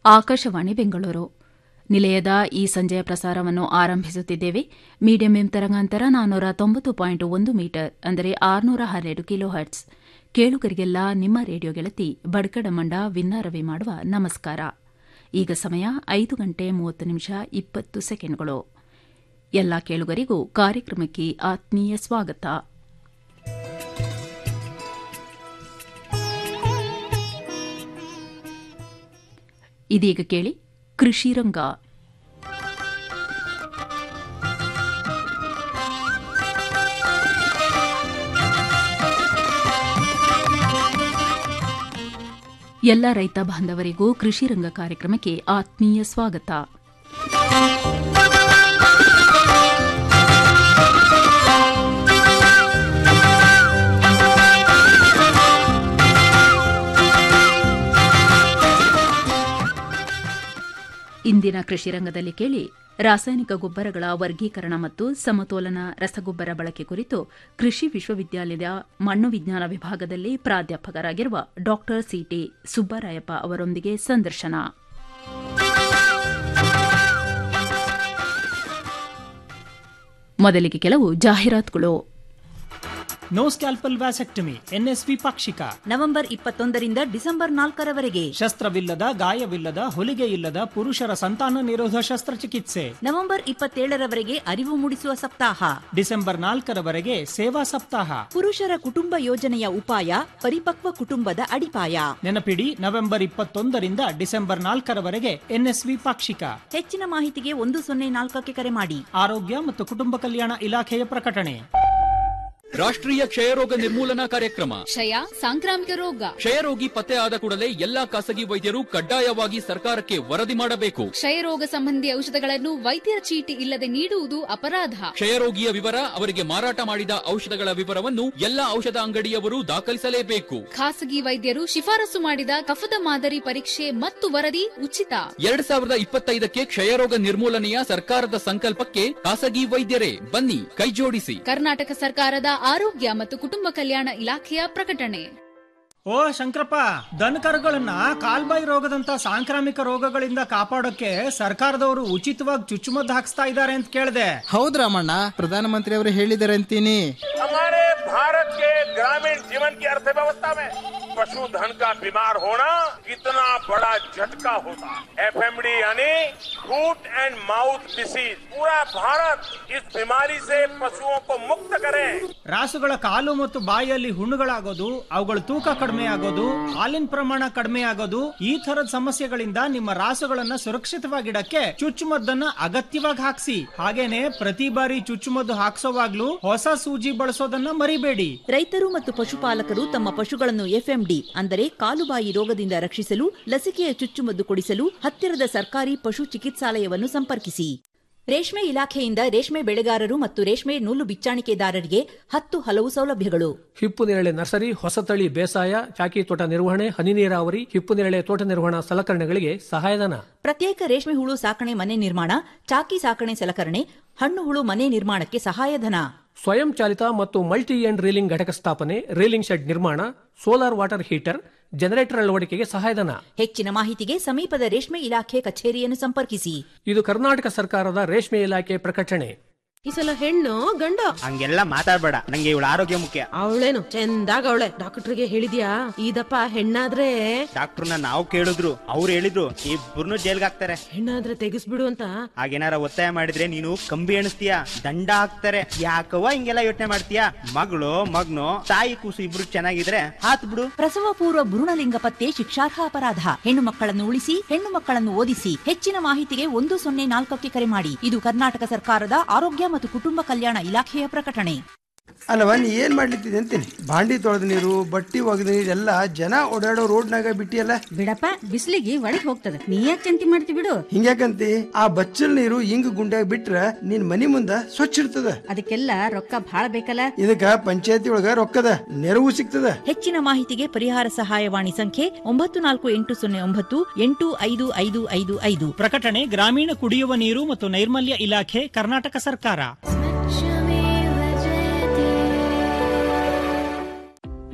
ಆಕಾಶವಾಣಿ ಬೆಂಗಳೂರು ನಿಲಯದ ಈ ಸಂಜೆಯ ಪ್ರಸಾರವನ್ನು ಆರಂಭಿಸುತ್ತಿದ್ದೇವೆ ಮೀಡಿಯಂ ಎಂ ತರಂಗಾಂತರ ನಾನ್ನೂರ ತೊಂಬತ್ತು ಪಾಯಿಂಟ್ ಒಂದು ಮೀಟರ್ ಅಂದರೆ ಆರುನೂರ ಹನ್ನೆರಡು ಕಿಲೋ ಹರ್ಟ್ಸ್ ಕೇಳುಗರಿಗೆಲ್ಲ ನಿಮ್ಮ ರೇಡಿಯೋ ಗೆಳತಿ ಬಡ್ಕಡಮಂಡ ವಿನ್ನಾರವಿ ಮಾಡುವ ನಮಸ್ಕಾರ ಈಗ ಸಮಯ ಐದು ಗಂಟೆ ಮೂವತ್ತು ನಿಮಿಷ ಇಪ್ಪತ್ತು ಸೆಕೆಂಡ್ಗಳು ಎಲ್ಲ ಕೇಳುಗರಿಗೂ ಕಾರ್ಯಕ್ರಮಕ್ಕೆ ಆತ್ಮೀಯ ಸ್ವಾಗತ ಇದೀಗ ಕೇಳಿ ಕೃಷಿ ರಂಗ ಎಲ್ಲ ರೈತ ಬಾಂಧವರಿಗೂ ಕೃಷಿ ರಂಗ ಕಾರ್ಯಕ್ರಮಕ್ಕೆ ಆತ್ಮೀಯ ಸ್ವಾಗತ ಇಂದಿನ ಕೃಷಿ ರಂಗದಲ್ಲಿ ಕೇಳಿ ರಾಸಾಯನಿಕ ಗೊಬ್ಬರಗಳ ವರ್ಗೀಕರಣ ಮತ್ತು ಸಮತೋಲನ ರಸಗೊಬ್ಬರ ಬಳಕೆ ಕುರಿತು ಕೃಷಿ ವಿಶ್ವವಿದ್ಯಾಲಯದ ಮಣ್ಣು ವಿಜ್ಞಾನ ವಿಭಾಗದಲ್ಲಿ ಪ್ರಾಧ್ಯಾಪಕರಾಗಿರುವ ಡಾ ಸಿಟಿ ಸುಬ್ಬರಾಯಪ್ಪ ಅವರೊಂದಿಗೆ ಸಂದರ್ಶನ ಮೊದಲಿಗೆ ಕೆಲವು ಜಾಹೀರಾತುಗಳು ನೋ ಸ್ಕ್ಯಾಲ್ಪಲ್ ವ್ಯಾಸೆಕ್ಟಮಿ ಎನ್ಎಸ್ವಿ ಪಾಕ್ಷಿಕ ನವೆಂಬರ್ ಇಪ್ಪತ್ತೊಂದರಿಂದ ಡಿಸೆಂಬರ್ ನಾಲ್ಕರವರೆಗೆ ಶಸ್ತ್ರವಿಲ್ಲದ ಗಾಯವಿಲ್ಲದ ಹೊಲಿಗೆ ಇಲ್ಲದ ಪುರುಷರ ಸಂತಾನ ನಿರೋಧ ಶಸ್ತ್ರಚಿಕಿತ್ಸೆ ನವೆಂಬರ್ ಇಪ್ಪತ್ತೇಳರವರೆಗೆ ಅರಿವು ಮೂಡಿಸುವ ಸಪ್ತಾಹ ಡಿಸೆಂಬರ್ ನಾಲ್ಕರವರೆಗೆ ಸೇವಾ ಸಪ್ತಾಹ ಪುರುಷರ ಕುಟುಂಬ ಯೋಜನೆಯ ಉಪಾಯ ಪರಿಪಕ್ವ ಕುಟುಂಬದ ಅಡಿಪಾಯ ನೆನಪಿಡಿ ನವೆಂಬರ್ ಇಪ್ಪತ್ತೊಂದರಿಂದ ಡಿಸೆಂಬರ್ ನಾಲ್ಕರವರೆಗೆ ಎನ್ಎಸ್ವಿ ಪಾಕ್ಷಿಕ ಹೆಚ್ಚಿನ ಮಾಹಿತಿಗೆ ಒಂದು ಸೊನ್ನೆ ನಾಲ್ಕಕ್ಕೆ ಕರೆ ಮಾಡಿ ಆರೋಗ್ಯ ಮತ್ತು ಕುಟುಂಬ ಕಲ್ಯಾಣ ಇಲಾಖೆಯ ಪ್ರಕಟಣೆ ರಾಷ್ಟ್ರೀಯ ಕ್ಷಯರೋಗ ನಿರ್ಮೂಲನಾ ಕಾರ್ಯಕ್ರಮ ಕ್ಷಯ ಸಾಂಕ್ರಾಮಿಕ ರೋಗ ಕ್ಷಯರೋಗಿ ಪತ್ತೆ ಆದ ಕೂಡಲೇ ಎಲ್ಲಾ ಖಾಸಗಿ ವೈದ್ಯರು ಕಡ್ಡಾಯವಾಗಿ ಸರ್ಕಾರಕ್ಕೆ ವರದಿ ಮಾಡಬೇಕು ಕ್ಷಯರೋಗ ಸಂಬಂಧಿ ಔಷಧಗಳನ್ನು ವೈದ್ಯರ ಚೀಟಿ ಇಲ್ಲದೆ ನೀಡುವುದು ಅಪರಾಧ ಕ್ಷಯರೋಗಿಯ ವಿವರ ಅವರಿಗೆ ಮಾರಾಟ ಮಾಡಿದ ಔಷಧಗಳ ವಿವರವನ್ನು ಎಲ್ಲಾ ಔಷಧ ಅಂಗಡಿಯವರು ದಾಖಲಿಸಲೇಬೇಕು ಖಾಸಗಿ ವೈದ್ಯರು ಶಿಫಾರಸು ಮಾಡಿದ ಕಫದ ಮಾದರಿ ಪರೀಕ್ಷೆ ಮತ್ತು ವರದಿ ಉಚಿತ ಎರಡ್ ಸಾವಿರದ ಇಪ್ಪತ್ತೈದಕ್ಕೆ ಕ್ಷಯರೋಗ ನಿರ್ಮೂಲನೆಯ ಸರ್ಕಾರದ ಸಂಕಲ್ಪಕ್ಕೆ ಖಾಸಗಿ ವೈದ್ಯರೇ ಬನ್ನಿ ಕೈಜೋಡಿಸಿ ಕರ್ನಾಟಕ ಸರ್ಕಾರದ ಆರೋಗ್ಯ ಮತ್ತು ಕುಟುಂಬ ಕಲ್ಯಾಣ ಇಲಾಖೆಯ ಪ್ರಕಟಣೆ ಓ ಶಂಕರಪ್ಪ ದನಕರುಗಳನ್ನ ಕಾಲ್ಬಾಯಿ ರೋಗದಂತ ಸಾಂಕ್ರಾಮಿಕ ರೋಗಗಳಿಂದ ಕಾಪಾಡೋಕೆ ಸರ್ಕಾರದವರು ಉಚಿತವಾಗಿ ಚುಚ್ಚುಮದ್ದು ಹಾಕ್ಸ್ತಾ ಇದ್ದಾರೆ ಅಂತ ಕೇಳಿದೆ ಹೌದ್ ರಾಮಣ್ಣ ಪ್ರಧಾನಮಂತ್ರಿ ಅವರು ಹೇಳಿದ್ದಾರೆ ಅಂತೀನಿ हमारे भारत के ग्रामीण जीवन की अर्थव्यवस्था में पशुधन का बीमार होना कितना बड़ा झटका होता है एफएमडी यानी फूट एंड माउथ डिसीज पूरा भारत इस बीमारी से पशुओं को मुक्त करे ರಾಸುಗಳ ಕಾಲು ಮತ್ತು ಬಾಯಿಯಲ್ಲಿ ಹುಣ್ಣುಗಳಾಗೋದು ಅವುಗಳ ತೂಕ ಕಡಿಮೆ ಆಗೋದು ಹಾಲಿನ ಪ್ರಮಾಣ ಕಡಿಮೆ ಆಗೋದು ಈ ತರದ ಸಮಸ್ಯೆಗಳಿಂದ ನಿಮ್ಮ ರಾಸುಗಳನ್ನ ಸುರಕ್ಷಿತವಾಗಿಡಕ್ಕೆ ಚುಚ್ಚುಮದ್ದನ್ನ ಅಗತ್ಯವಾಗಿ ಹಾಕ್ಸಿ ಹಾಗೇನೆ ಪ್ರತಿ ಬಾರಿ ಚುಚ್ಚುಮದ್ದು ಹಾಕ್ಸೋವಾಗ್ಲೂ ಹೊಸ ಸೂಜಿ ಬಳಸೋದನ್ನ ಮರಿಬೇಡಿ ರೈತರು ಮತ್ತು ಪಶುಪಾಲಕರು ತಮ್ಮ ಪಶುಗಳನ್ನು ಎಫ್ಎಂಡಿ ಅಂದರೆ ಕಾಲುಬಾಯಿ ರೋಗದಿಂದ ರಕ್ಷಿಸಲು ಲಸಿಕೆಯ ಚುಚ್ಚುಮದ್ದು ಕೊಡಿಸಲು ಹತ್ತಿರದ ಸರ್ಕಾರಿ ಪಶು ಚಿಕಿತ್ಸಾಲಯವನ್ನು ಸಂಪರ್ಕಿಸಿ ರೇಷ್ಮೆ ಇಲಾಖೆಯಿಂದ ರೇಷ್ಮೆ ಬೆಳೆಗಾರರು ಮತ್ತು ರೇಷ್ಮೆ ನೂಲು ಬಿಚ್ಚಾಣಿಕೆದಾರರಿಗೆ ಹತ್ತು ಹಲವು ಸೌಲಭ್ಯಗಳು ಹಿಪ್ಪು ನೇರಳೆ ನರ್ಸರಿ ಹೊಸತಳಿ ಬೇಸಾಯ ಚಾಕಿ ತೋಟ ನಿರ್ವಹಣೆ ಹನಿ ನೀರಾವರಿ ಹಿಪ್ಪು ನೇರಳೆ ತೋಟ ನಿರ್ವಹಣಾ ಸಲಕರಣೆಗಳಿಗೆ ಸಹಾಯಧನ ಪ್ರತ್ಯೇಕ ರೇಷ್ಮೆ ಹುಳು ಸಾಕಣೆ ಮನೆ ನಿರ್ಮಾಣ ಚಾಕಿ ಸಾಕಣೆ ಸಲಕರಣೆ ಹಣ್ಣು ಹುಳು ಮನೆ ನಿರ್ಮಾಣಕ್ಕೆ ಸಹಾಯಧನ ಸ್ವಯಂ ಚಾಲಿತ ಮತ್ತು ಮಲ್ಟಿ ಎಂಡ್ ರೀಲಿಂಗ್ ಘಟಕ ಸ್ಥಾಪನೆ ರೀಲಿಂಗ್ ಶೆಡ್ ನಿರ್ಮಾಣ ಸೋಲಾರ್ ವಾಟರ್ ಹೀಟರ್ ಜನರೇಟರ್ ಅಳವಡಿಕೆಗೆ ಸಹಾಯಧನ ಹೆಚ್ಚಿನ ಮಾಹಿತಿಗೆ ಸಮೀಪದ ರೇಷ್ಮೆ ಇಲಾಖೆ ಕಚೇರಿಯನ್ನು ಸಂಪರ್ಕಿಸಿ ಇದು ಕರ್ನಾಟಕ ಸರ್ಕಾರದ ರೇಷ್ಮೆ ಇಲಾಖೆ ಪ್ರಕಟಣೆ ಈ ಸಲ ಹೆಣ್ಣು ಗಂಡ ಹಂಗೆಲ್ಲ ಮಾತಾಡ್ಬೇಡ ನಂಗೆ ಇವಳ ಆರೋಗ್ಯ ಮುಖ್ಯ ಅವಳೇನು ಚಂದಾಗ ಅವಳೆ ಡಾಕ್ಟರ್ಗೆ ಹೇಳಿದ್ಯಾ ಇದಪ್ಪ ಹೆಣ್ಣಾದ್ರೆ ಡಾಕ್ಟರ್ನ ನಾವು ಕೇಳಿದ್ರು ಅವ್ರು ಹೇಳಿದ್ರು ಇಬ್ಬರನ್ನು ಜೈಲ್ಗೆ ಹಾಕ್ತಾರೆ ಹೆಣ್ಣಾದ್ರೆ ತೆಗಿಸ್ಬಿಡು ಅಂತ ಹಾಗೇನಾರ ಒತ್ತಾಯ ಮಾಡಿದ್ರೆ ನೀನು ಕಂಬಿ ಎಣಿಸ್ತೀಯ ದಂಡ ಹಾಕ್ತಾರೆ ಯಾಕವ್ವ ಹಿಂಗೆಲ್ಲ ಯೋಚನೆ ಮಾಡ್ತೀಯ ಮಗಳು ಮಗ್ನು ತಾಯಿ ಕೂಸು ಇಬ್ರು ಚೆನ್ನಾಗಿದ್ರೆ ಹಾತ್ ಬಿಡು ಪ್ರಸವ ಪೂರ್ವ ಭ್ರೂಣಲಿಂಗ ಪತ್ತೆ ಶಿಕ್ಷಾರ್ಹ ಅಪರಾಧ ಹೆಣ್ಣು ಮಕ್ಕಳನ್ನು ಉಳಿಸಿ ಹೆಣ್ಣು ಮಕ್ಕಳನ್ನು ಓದಿಸಿ ಹೆಚ್ಚಿನ ಮಾಹಿತಿಗೆ ಒಂದು ಸೊನ್ನೆ ನಾಲ್ಕಕ್ಕೆ ಕರೆ ಮಾಡಿ ಇದು ಕರ್ನಾಟಕ ಸರ್ಕಾರದ ಆರೋಗ್ಯ ಮತ್ತು ಕುಟುಂಬ ಕಲ್ಯಾಣ ಇಲಾಖೆಯ ಪ್ರಕಟಣೆ ಅಲ್ಲವ ನೀ ಏನ್ ಮಾಡ್ಲಿತ್ತಿದೆ ಅಂತೀನಿ ಬಾಂಡಿ ತೊಳೆದ ನೀರು ಬಟ್ಟಿ ಒಗೆದ ನೀರು ಎಲ್ಲ ಜನ ಓಡಾಡೋ ರೋಡ್ನಾಗ ಬಿಟ್ಟಿಯಲ್ಲ ಬಿಡಪ್ಪ ಬಿಸಿಲಿಗೆ ಒಳಗ್ ಹೋಗ್ತದೆ ನೀ ಯಾಕೆ ಚಿಂತೆ ಮಾಡ್ತಿ ಬಿಡು ಹಿಂಗ್ಯಾಕಂತಿ ಆ ಬಚ್ಚಲ್ ನೀರು ಹಿಂಗ್ ಗುಂಡ್ಯಾಗ ಬಿಟ್ರ ನಿನ್ ಮನಿ ಮುಂದ ಸ್ವಚ್ಛ ಇರ್ತದ ಅದಕ್ಕೆಲ್ಲ ರೊಕ್ಕ ಭಾಳ ಬೇಕಲ್ಲ ಇದಕ್ಕ ಪಂಚಾಯತಿ ಒಳಗ ರೊಕ್ಕದ ನೆರವು ಸಿಗ್ತದ ಹೆಚ್ಚಿನ ಮಾಹಿತಿಗೆ ಪರಿಹಾರ ಸಹಾಯವಾಣಿ ಸಂಖ್ಯೆ ಒಂಬತ್ತು ನಾಲ್ಕು ಎಂಟು ಸೊನ್ನೆ ಒಂಬತ್ತು ಎಂಟು ಐದು ಐದು ಐದು ಐದು ಪ್ರಕಟಣೆ ಗ್ರಾಮೀಣ ಕುಡಿಯುವ ನೀರು ಮತ್ತು ನೈರ್ಮಲ್ಯ ಇಲಾಖೆ ಕರ್ನಾಟಕ ಸರ್ಕಾರ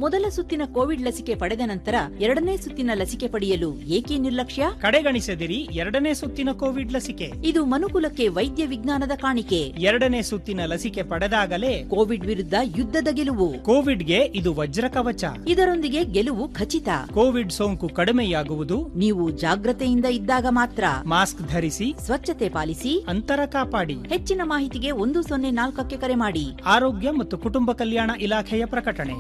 ಮೊದಲ ಸುತ್ತಿನ ಕೋವಿಡ್ ಲಸಿಕೆ ಪಡೆದ ನಂತರ ಎರಡನೇ ಸುತ್ತಿನ ಲಸಿಕೆ ಪಡೆಯಲು ಏಕೆ ನಿರ್ಲಕ್ಷ್ಯ ಕಡೆಗಣಿಸದಿರಿ ಎರಡನೇ ಸುತ್ತಿನ ಕೋವಿಡ್ ಲಸಿಕೆ ಇದು ಮನುಕುಲಕ್ಕೆ ವೈದ್ಯ ವಿಜ್ಞಾನದ ಕಾಣಿಕೆ ಎರಡನೇ ಸುತ್ತಿನ ಲಸಿಕೆ ಪಡೆದಾಗಲೇ ಕೋವಿಡ್ ವಿರುದ್ಧ ಯುದ್ಧದ ಗೆಲುವು ಕೋವಿಡ್ಗೆ ಇದು ವಜ್ರ ಕವಚ ಇದರೊಂದಿಗೆ ಗೆಲುವು ಖಚಿತ ಕೋವಿಡ್ ಸೋಂಕು ಕಡಿಮೆಯಾಗುವುದು ನೀವು ಜಾಗ್ರತೆಯಿಂದ ಇದ್ದಾಗ ಮಾತ್ರ ಮಾಸ್ಕ್ ಧರಿಸಿ ಸ್ವಚ್ಛತೆ ಪಾಲಿಸಿ ಅಂತರ ಕಾಪಾಡಿ ಹೆಚ್ಚಿನ ಮಾಹಿತಿಗೆ ಒಂದು ಸೊನ್ನೆ ನಾಲ್ಕಕ್ಕೆ ಕರೆ ಮಾಡಿ ಆರೋಗ್ಯ ಮತ್ತು ಕುಟುಂಬ ಕಲ್ಯಾಣ ಇಲಾಖೆಯ ಪ್ರಕಟಣೆ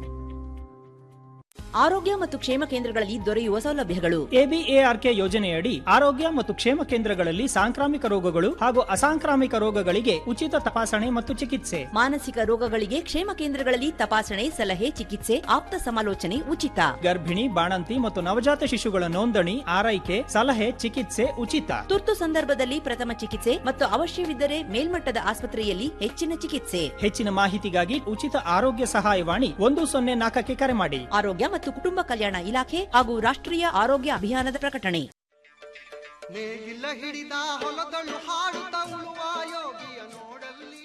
ಆರೋಗ್ಯ ಮತ್ತು ಕ್ಷೇಮ ಕೇಂದ್ರಗಳಲ್ಲಿ ದೊರೆಯುವ ಸೌಲಭ್ಯಗಳು ಎಬಿಎಆರ್ಕೆ ಯೋಜನೆಯಡಿ ಆರೋಗ್ಯ ಮತ್ತು ಕ್ಷೇಮ ಕೇಂದ್ರಗಳಲ್ಲಿ ಸಾಂಕ್ರಾಮಿಕ ರೋಗಗಳು ಹಾಗೂ ಅಸಾಂಕ್ರಾಮಿಕ ರೋಗಗಳಿಗೆ ಉಚಿತ ತಪಾಸಣೆ ಮತ್ತು ಚಿಕಿತ್ಸೆ ಮಾನಸಿಕ ರೋಗಗಳಿಗೆ ಕ್ಷೇಮ ಕೇಂದ್ರಗಳಲ್ಲಿ ತಪಾಸಣೆ ಸಲಹೆ ಚಿಕಿತ್ಸೆ ಆಪ್ತ ಸಮಾಲೋಚನೆ ಉಚಿತ ಗರ್ಭಿಣಿ ಬಾಣಂತಿ ಮತ್ತು ನವಜಾತ ಶಿಶುಗಳ ನೋಂದಣಿ ಆರೈಕೆ ಸಲಹೆ ಚಿಕಿತ್ಸೆ ಉಚಿತ ತುರ್ತು ಸಂದರ್ಭದಲ್ಲಿ ಪ್ರಥಮ ಚಿಕಿತ್ಸೆ ಮತ್ತು ಅವಶ್ಯವಿದ್ದರೆ ಮೇಲ್ಮಟ್ಟದ ಆಸ್ಪತ್ರೆಯಲ್ಲಿ ಹೆಚ್ಚಿನ ಚಿಕಿತ್ಸೆ ಹೆಚ್ಚಿನ ಮಾಹಿತಿಗಾಗಿ ಉಚಿತ ಆರೋಗ್ಯ ಸಹಾಯವಾಣಿ ಒಂದು ಸೊನ್ನೆ ನಾಲ್ಕಕ್ಕೆ ಕರೆ ಮಾಡಿ ಆರೋಗ್ಯ ಮತ್ತು ಕುಟುಂಬ ಕಲ್ಯಾಣ ಇಲಾಖೆ ಹಾಗೂ ರಾಷ್ಟ್ರೀಯ ಆರೋಗ್ಯ ಅಭಿಯಾನದ ಪ್ರಕಟಣೆ ನೇಗಿಲ ಹಿಡಿದ ಹೊಲದಳು ಹಾಡುತ್ತ ಉಳುವ ಯೋಗಿಯ ನೋಡಲ್ಲಿ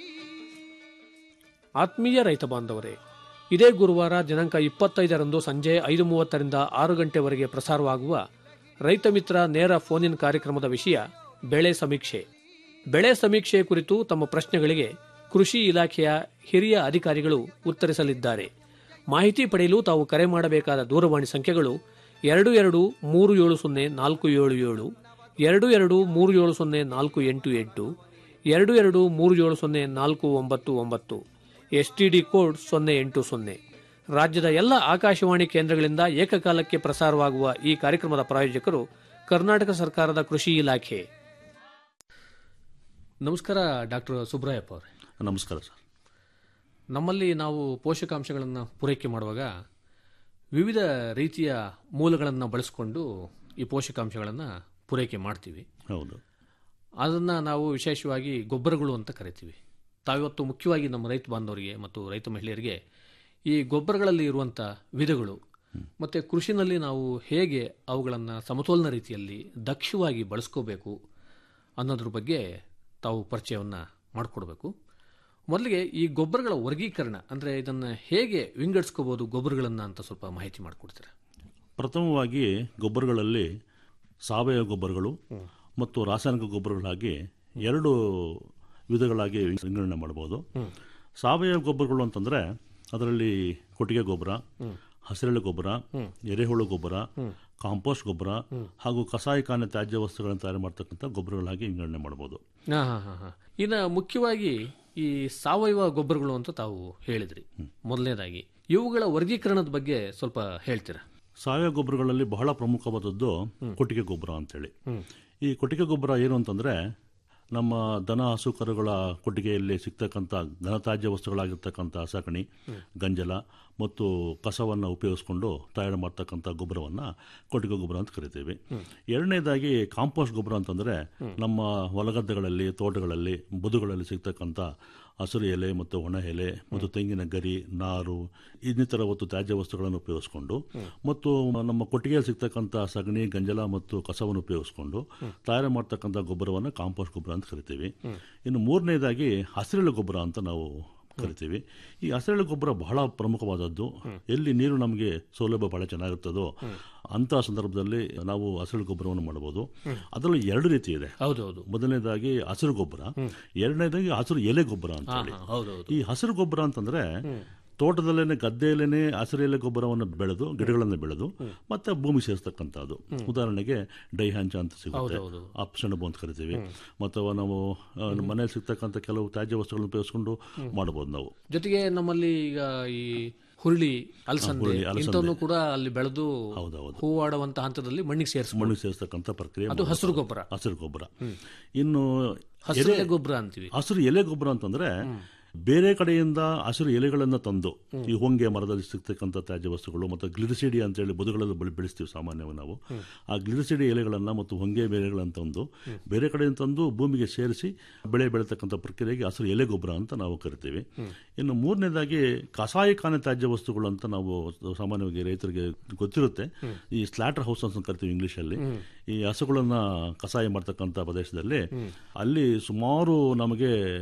ಆತ್ಮೀಯ ರೈತ ಬಾಂಧವರೇ ಇದೇ ಗುರುವಾರ ದಿನಾಂಕ ಇಪ್ಪತ್ತೈದರಂದು ಸಂಜೆ ಐದು ಮೂವತ್ತರಿಂದ ಆರು ಗಂಟೆವರೆಗೆ ಪ್ರಸಾರವಾಗುವ ರೈತ ಮಿತ್ರ ನೇರ ಫೋನ್ ಇನ್ ಕಾರ್ಯಕ್ರಮದ ವಿಷಯ ಬೆಳೆ ಸಮೀಕ್ಷೆ ಬೆಳೆ ಸಮೀಕ್ಷೆ ಕುರಿತು ತಮ್ಮ ಪ್ರಶ್ನೆಗಳಿಗೆ ಕೃಷಿ ಇಲಾಖೆಯ ಹಿರಿಯ ಅಧಿಕಾರಿಗಳು ಉತ್ತರಿಸಲಿದ್ದಾರೆ ಮಾಹಿತಿ ಪಡೆಯಲು ತಾವು ಕರೆ ಮಾಡಬೇಕಾದ ದೂರವಾಣಿ ಸಂಖ್ಯೆಗಳು ಎರಡು ಎರಡು ಮೂರು ಏಳು ಸೊನ್ನೆ ನಾಲ್ಕು ಏಳು ಏಳು ಎರಡು ಎರಡು ಮೂರು ಏಳು ಸೊನ್ನೆ ನಾಲ್ಕು ಎಂಟು ಎಂಟು ಎರಡು ಎರಡು ಮೂರು ಏಳು ಸೊನ್ನೆ ನಾಲ್ಕು ಒಂಬತ್ತು ಒಂಬತ್ತು ಎಸ್ಟಿಡಿ ಕೋಡ್ ಸೊನ್ನೆ ಎಂಟು ಸೊನ್ನೆ ರಾಜ್ಯದ ಎಲ್ಲ ಆಕಾಶವಾಣಿ ಕೇಂದ್ರಗಳಿಂದ ಏಕಕಾಲಕ್ಕೆ ಪ್ರಸಾರವಾಗುವ ಈ ಕಾರ್ಯಕ್ರಮದ ಪ್ರಾಯೋಜಕರು ಕರ್ನಾಟಕ ಸರ್ಕಾರದ ಕೃಷಿ ಇಲಾಖೆ ನಮಸ್ಕಾರ ಡಾಕ್ಟರ್ ಸುಬ್ರಾಯಪ್ಪ ಅವರೇ ನಮಸ್ಕಾರ ಸರ್ ನಮ್ಮಲ್ಲಿ ನಾವು ಪೋಷಕಾಂಶಗಳನ್ನು ಪೂರೈಕೆ ಮಾಡುವಾಗ ವಿವಿಧ ರೀತಿಯ ಮೂಲಗಳನ್ನು ಬಳಸಿಕೊಂಡು ಈ ಪೋಷಕಾಂಶಗಳನ್ನು ಪೂರೈಕೆ ಮಾಡ್ತೀವಿ ಹೌದು ಅದನ್ನು ನಾವು ವಿಶೇಷವಾಗಿ ಗೊಬ್ಬರಗಳು ಅಂತ ಕರಿತೀವಿ ತಾವಿವತ್ತು ಮುಖ್ಯವಾಗಿ ನಮ್ಮ ರೈತ ಬಾಂಧವರಿಗೆ ಮತ್ತು ರೈತ ಮಹಿಳೆಯರಿಗೆ ಈ ಗೊಬ್ಬರಗಳಲ್ಲಿ ಇರುವಂಥ ವಿಧಗಳು ಮತ್ತು ಕೃಷಿನಲ್ಲಿ ನಾವು ಹೇಗೆ ಅವುಗಳನ್ನು ಸಮತೋಲನ ರೀತಿಯಲ್ಲಿ ದಕ್ಷವಾಗಿ ಬಳಸ್ಕೋಬೇಕು ಅನ್ನೋದ್ರ ಬಗ್ಗೆ ತಾವು ಪರಿಚಯವನ್ನು ಮಾಡಿಕೊಡ್ಬೇಕು ಮೊದಲಿಗೆ ಈ ಗೊಬ್ಬರಗಳ ವರ್ಗೀಕರಣ ಅಂದರೆ ಇದನ್ನು ಹೇಗೆ ವಿಂಗಡಿಸ್ಕೋಬೋದು ಗೊಬ್ಬರಗಳನ್ನು ಅಂತ ಸ್ವಲ್ಪ ಮಾಹಿತಿ ಮಾಡಿಕೊಡ್ತೀರಾ ಪ್ರಥಮವಾಗಿ ಗೊಬ್ಬರಗಳಲ್ಲಿ ಸಾವಯವ ಗೊಬ್ಬರಗಳು ಮತ್ತು ರಾಸಾಯನಿಕ ಗೊಬ್ಬರಗಳಾಗಿ ಎರಡು ವಿಧಗಳಾಗಿ ವಿಂಗಡಣೆ ಮಾಡಬಹುದು ಸಾವಯವ ಗೊಬ್ಬರಗಳು ಅಂತಂದರೆ ಅದರಲ್ಲಿ ಕೊಟ್ಟಿಗೆ ಗೊಬ್ಬರ ಹಸಿರೆಳೆ ಗೊಬ್ಬರ ಎರೆಹುಳು ಗೊಬ್ಬರ ಕಾಂಪೋಸ್ಟ್ ಗೊಬ್ಬರ ಹಾಗೂ ಕಸಾಯಿಖಾನೆ ತ್ಯಾಜ್ಯ ವಸ್ತುಗಳನ್ನು ತಯಾರು ಮಾಡ್ತಕ್ಕಂಥ ಗೊಬ್ಬರಗಳಾಗಿ ವಿಂಗಡಣೆ ಮಾಡಬಹುದು ಹಾಂ ಹಾಂ ಹಾಂ ಹಾಂ ಇನ್ನು ಮುಖ್ಯವಾಗಿ ಈ ಸಾವಯವ ಗೊಬ್ಬರಗಳು ಅಂತ ತಾವು ಹೇಳಿದ್ರಿ ಮೊದಲನೇದಾಗಿ ಇವುಗಳ ವರ್ಗೀಕರಣದ ಬಗ್ಗೆ ಸ್ವಲ್ಪ ಹೇಳ್ತೀರಾ ಸಾವಯವ ಗೊಬ್ಬರಗಳಲ್ಲಿ ಬಹಳ ಪ್ರಮುಖವಾದದ್ದು ಕೊಟ್ಟಿಗೆ ಗೊಬ್ಬರ ಅಂತೇಳಿ ಈ ಕೊಟ್ಟಿಗೆ ಗೊಬ್ಬರ ಏನು ಅಂತಂದರೆ ನಮ್ಮ ದನ ಹಸು ಕರುಗಳ ಕೊಟ್ಟಿಗೆಯಲ್ಲಿ ಸಿಗ್ತಕ್ಕಂಥ ಘನತ್ಯಾಜ್ಯ ವಸ್ತುಗಳಾಗಿರ್ತಕ್ಕಂಥ ಸಗಣಿ ಗಂಜಲ ಮತ್ತು ಕಸವನ್ನು ಉಪಯೋಗಿಸ್ಕೊಂಡು ತಯಾರು ಮಾಡ್ತಕ್ಕಂಥ ಗೊಬ್ಬರವನ್ನು ಕೊಟ್ಟಿಗೆ ಗೊಬ್ಬರ ಅಂತ ಕರಿತೀವಿ ಎರಡನೇದಾಗಿ ಕಾಂಪೋಸ್ಟ್ ಗೊಬ್ಬರ ಅಂತಂದರೆ ನಮ್ಮ ಹೊಲಗದ್ದೆಗಳಲ್ಲಿ ತೋಟಗಳಲ್ಲಿ ಬದುಗಳಲ್ಲಿ ಸಿಗ್ತಕ್ಕಂಥ ಹಸಿರು ಎಲೆ ಮತ್ತು ಒಣ ಎಲೆ ಮತ್ತು ತೆಂಗಿನ ಗರಿ ನಾರು ಇನ್ನಿತರ ಹೊತ್ತು ತ್ಯಾಜ್ಯ ವಸ್ತುಗಳನ್ನು ಉಪಯೋಗಿಸ್ಕೊಂಡು ಮತ್ತು ನಮ್ಮ ಕೊಟ್ಟಿಗೆಯಲ್ಲಿ ಸಿಗ್ತಕ್ಕಂಥ ಸಗಣಿ ಗಂಜಲ ಮತ್ತು ಕಸವನ್ನು ಉಪಯೋಗಿಸ್ಕೊಂಡು ತಯಾರು ಮಾಡ್ತಕ್ಕಂಥ ಗೊಬ್ಬರವನ್ನು ಕಾಂಪೋಸ್ಟ್ ಗೊಬ್ಬರ ಅಂತ ಕರಿತೀವಿ ಇನ್ನು ಮೂರನೇದಾಗಿ ಹಸಿರೆಳೆ ಗೊಬ್ಬರ ಅಂತ ನಾವು ಕರಿತೀವಿ ಈ ಹಸಿರೆಳೆ ಗೊಬ್ಬರ ಬಹಳ ಪ್ರಮುಖವಾದದ್ದು ಎಲ್ಲಿ ನೀರು ನಮಗೆ ಸೌಲಭ್ಯ ಬಹಳ ಚೆನ್ನಾಗಿರ್ತದೋ ಅಂತ ಸಂದರ್ಭದಲ್ಲಿ ನಾವು ಹಸಿರು ಗೊಬ್ಬರವನ್ನು ಮಾಡಬಹುದು ಅದರಲ್ಲಿ ಎರಡು ರೀತಿ ಇದೆ ಹೌದೌದು ಮೊದಲನೇದಾಗಿ ಹಸಿರು ಗೊಬ್ಬರ ಎರಡನೇದಾಗಿ ಹಸಿರು ಎಲೆ ಗೊಬ್ಬರ ಅಂತ ಹೇಳಿ ಹಾ, ಹೌದೌದು. ಈ ಹಸಿರು ಗೊಬ್ಬರ ಅಂತಂದ್ರೆ ತೋಟದಲ್ಲೇನೆ ಗದ್ದೆಯಲ್ಲೇನೆ ಹಸಿರು ಎಲೆ ಗೊಬ್ಬರವನ್ನು ಬೆಳೆದು ಗಿಡಗಳನ್ನು ಬೆಳೆದು ಮತ್ತೆ ಭೂಮಿ ಸೇರಿಸ್ತಕ್ಕಂಥದ್ದು ಉದಾಹರಣೆಗೆ ಡೈಹಂಚ ಅಂತ ಸಿಗುತ್ತೆ ಹೌದೌದು. ಅಪ್ಸೆಣಬು ಅಂತ ಕರಿತೀವಿ ಅಥವಾ ನಾವು ಆ, ಮನೆಯಲ್ಲಿ ಸಿಗ್ತಕ್ಕಂಥ ಕೆಲವು ತ್ಯಾಜ್ಯ ವಸ್ತುಗಳನ್ನು ಉಪಯೋಗಿಸ್ಕೊಂಡು ಮಾಡಬಹುದು ನಾವು ಜೊತೆಗೆ ನಮ್ಮಲ್ಲಿ ಈಗ ಈ ಹುರುಳಿ ಅಲಸಂದೆ ಹುರುಳಿ, ಅಲಸಂದೆ. ಇಂಥವನ್ನು ಕೂಡ ಅಲ್ಲಿ ಬೆಳೆದು ಹೌದೌದು. ಹೂವಾಡುವಂತ ಹಂತದಲ್ಲಿ ಮಣ್ಣಿಗೆ ಸೇರಿಸ ಮಣ್ಣಿಗೆ ಸೇರಿಸ್ತಕ್ಕಂಥ ಪ್ರಕ್ರಿಯೆ ಅದು ಮಾಡ್ಬೋದು. ಹಸಿರು ಗೊಬ್ಬರ ಹಸಿರು ಗೊಬ್ಬರ ಇನ್ನು ಹಸಿರು ಎಲೆ- ಎಲೆ ಗೊಬ್ಬರ ಅಂತೀವಿ ಹಸಿರು ಎಲೆ ಗೊಬ್ಬರ ಅಂತಂದ್ರೆ ಬೇರೆ ಕಡೆಯಿಂದ ಹಸಿರು ಎಲೆಗಳನ್ನು ತಂದು ಈ ಹೊಂಗೆ ಮರದಲ್ಲಿ ಸಿಗ್ತಕ್ಕಂಥ ತ್ಯಾಜ್ಯ ವಸ್ತುಗಳು ಮತ್ತು ಗ್ಲಿರಿಸಿಡಿ ಅಂತೇಳಿ ಬದುಗಳಲ್ಲಿ ಬೆಳೆ ಬೆಳೆಸ್ತೀವಿ ಸಾಮಾನ್ಯವಾಗಿ ನಾವು ಆ ಗ್ಲಿರಿಸಿಡಿ ಎಲೆಗಳನ್ನು ಮತ್ತು ಹೊಂಗೆ ಬೇರೆಗಳನ್ನು ತಂದು ಬೇರೆ ಕಡೆಯಿಂದ ತಂದು ಭೂಮಿಗೆ ಸೇರಿಸಿ ಬೆಳೆ ಬೆಳೀತಕ್ಕಂಥ ಪ್ರಕ್ರಿಯೆಗೆ ಹಸಿರು ಎಲೆ ಗೊಬ್ಬರ ಅಂತ ನಾವು ಕರಿತೀವಿ ಇನ್ನು ಮೂರನೇದಾಗಿ ಕಸಾಯಿಖಾನೆ ತ್ಯಾಜ್ಯ ವಸ್ತುಗಳು ಅಂತ ನಾವು ಸಾಮಾನ್ಯವಾಗಿ ರೈತರಿಗೆ ಗೊತ್ತಿರುತ್ತೆ ಈ ಸ್ಲಾಟರ್ ಹೌಸ್ ಅಂತ ಕರಿತೀವಿ ಇಂಗ್ಲೀಷಲ್ಲಿ ಈ ಹಸುಗಳನ್ನ ಕಸಾಯ ಮಾಡ್ತಕ್ಕಂಥ ಪ್ರದೇಶದಲ್ಲಿ ಅಲ್ಲಿ ಸುಮಾರು ನಮಗೆ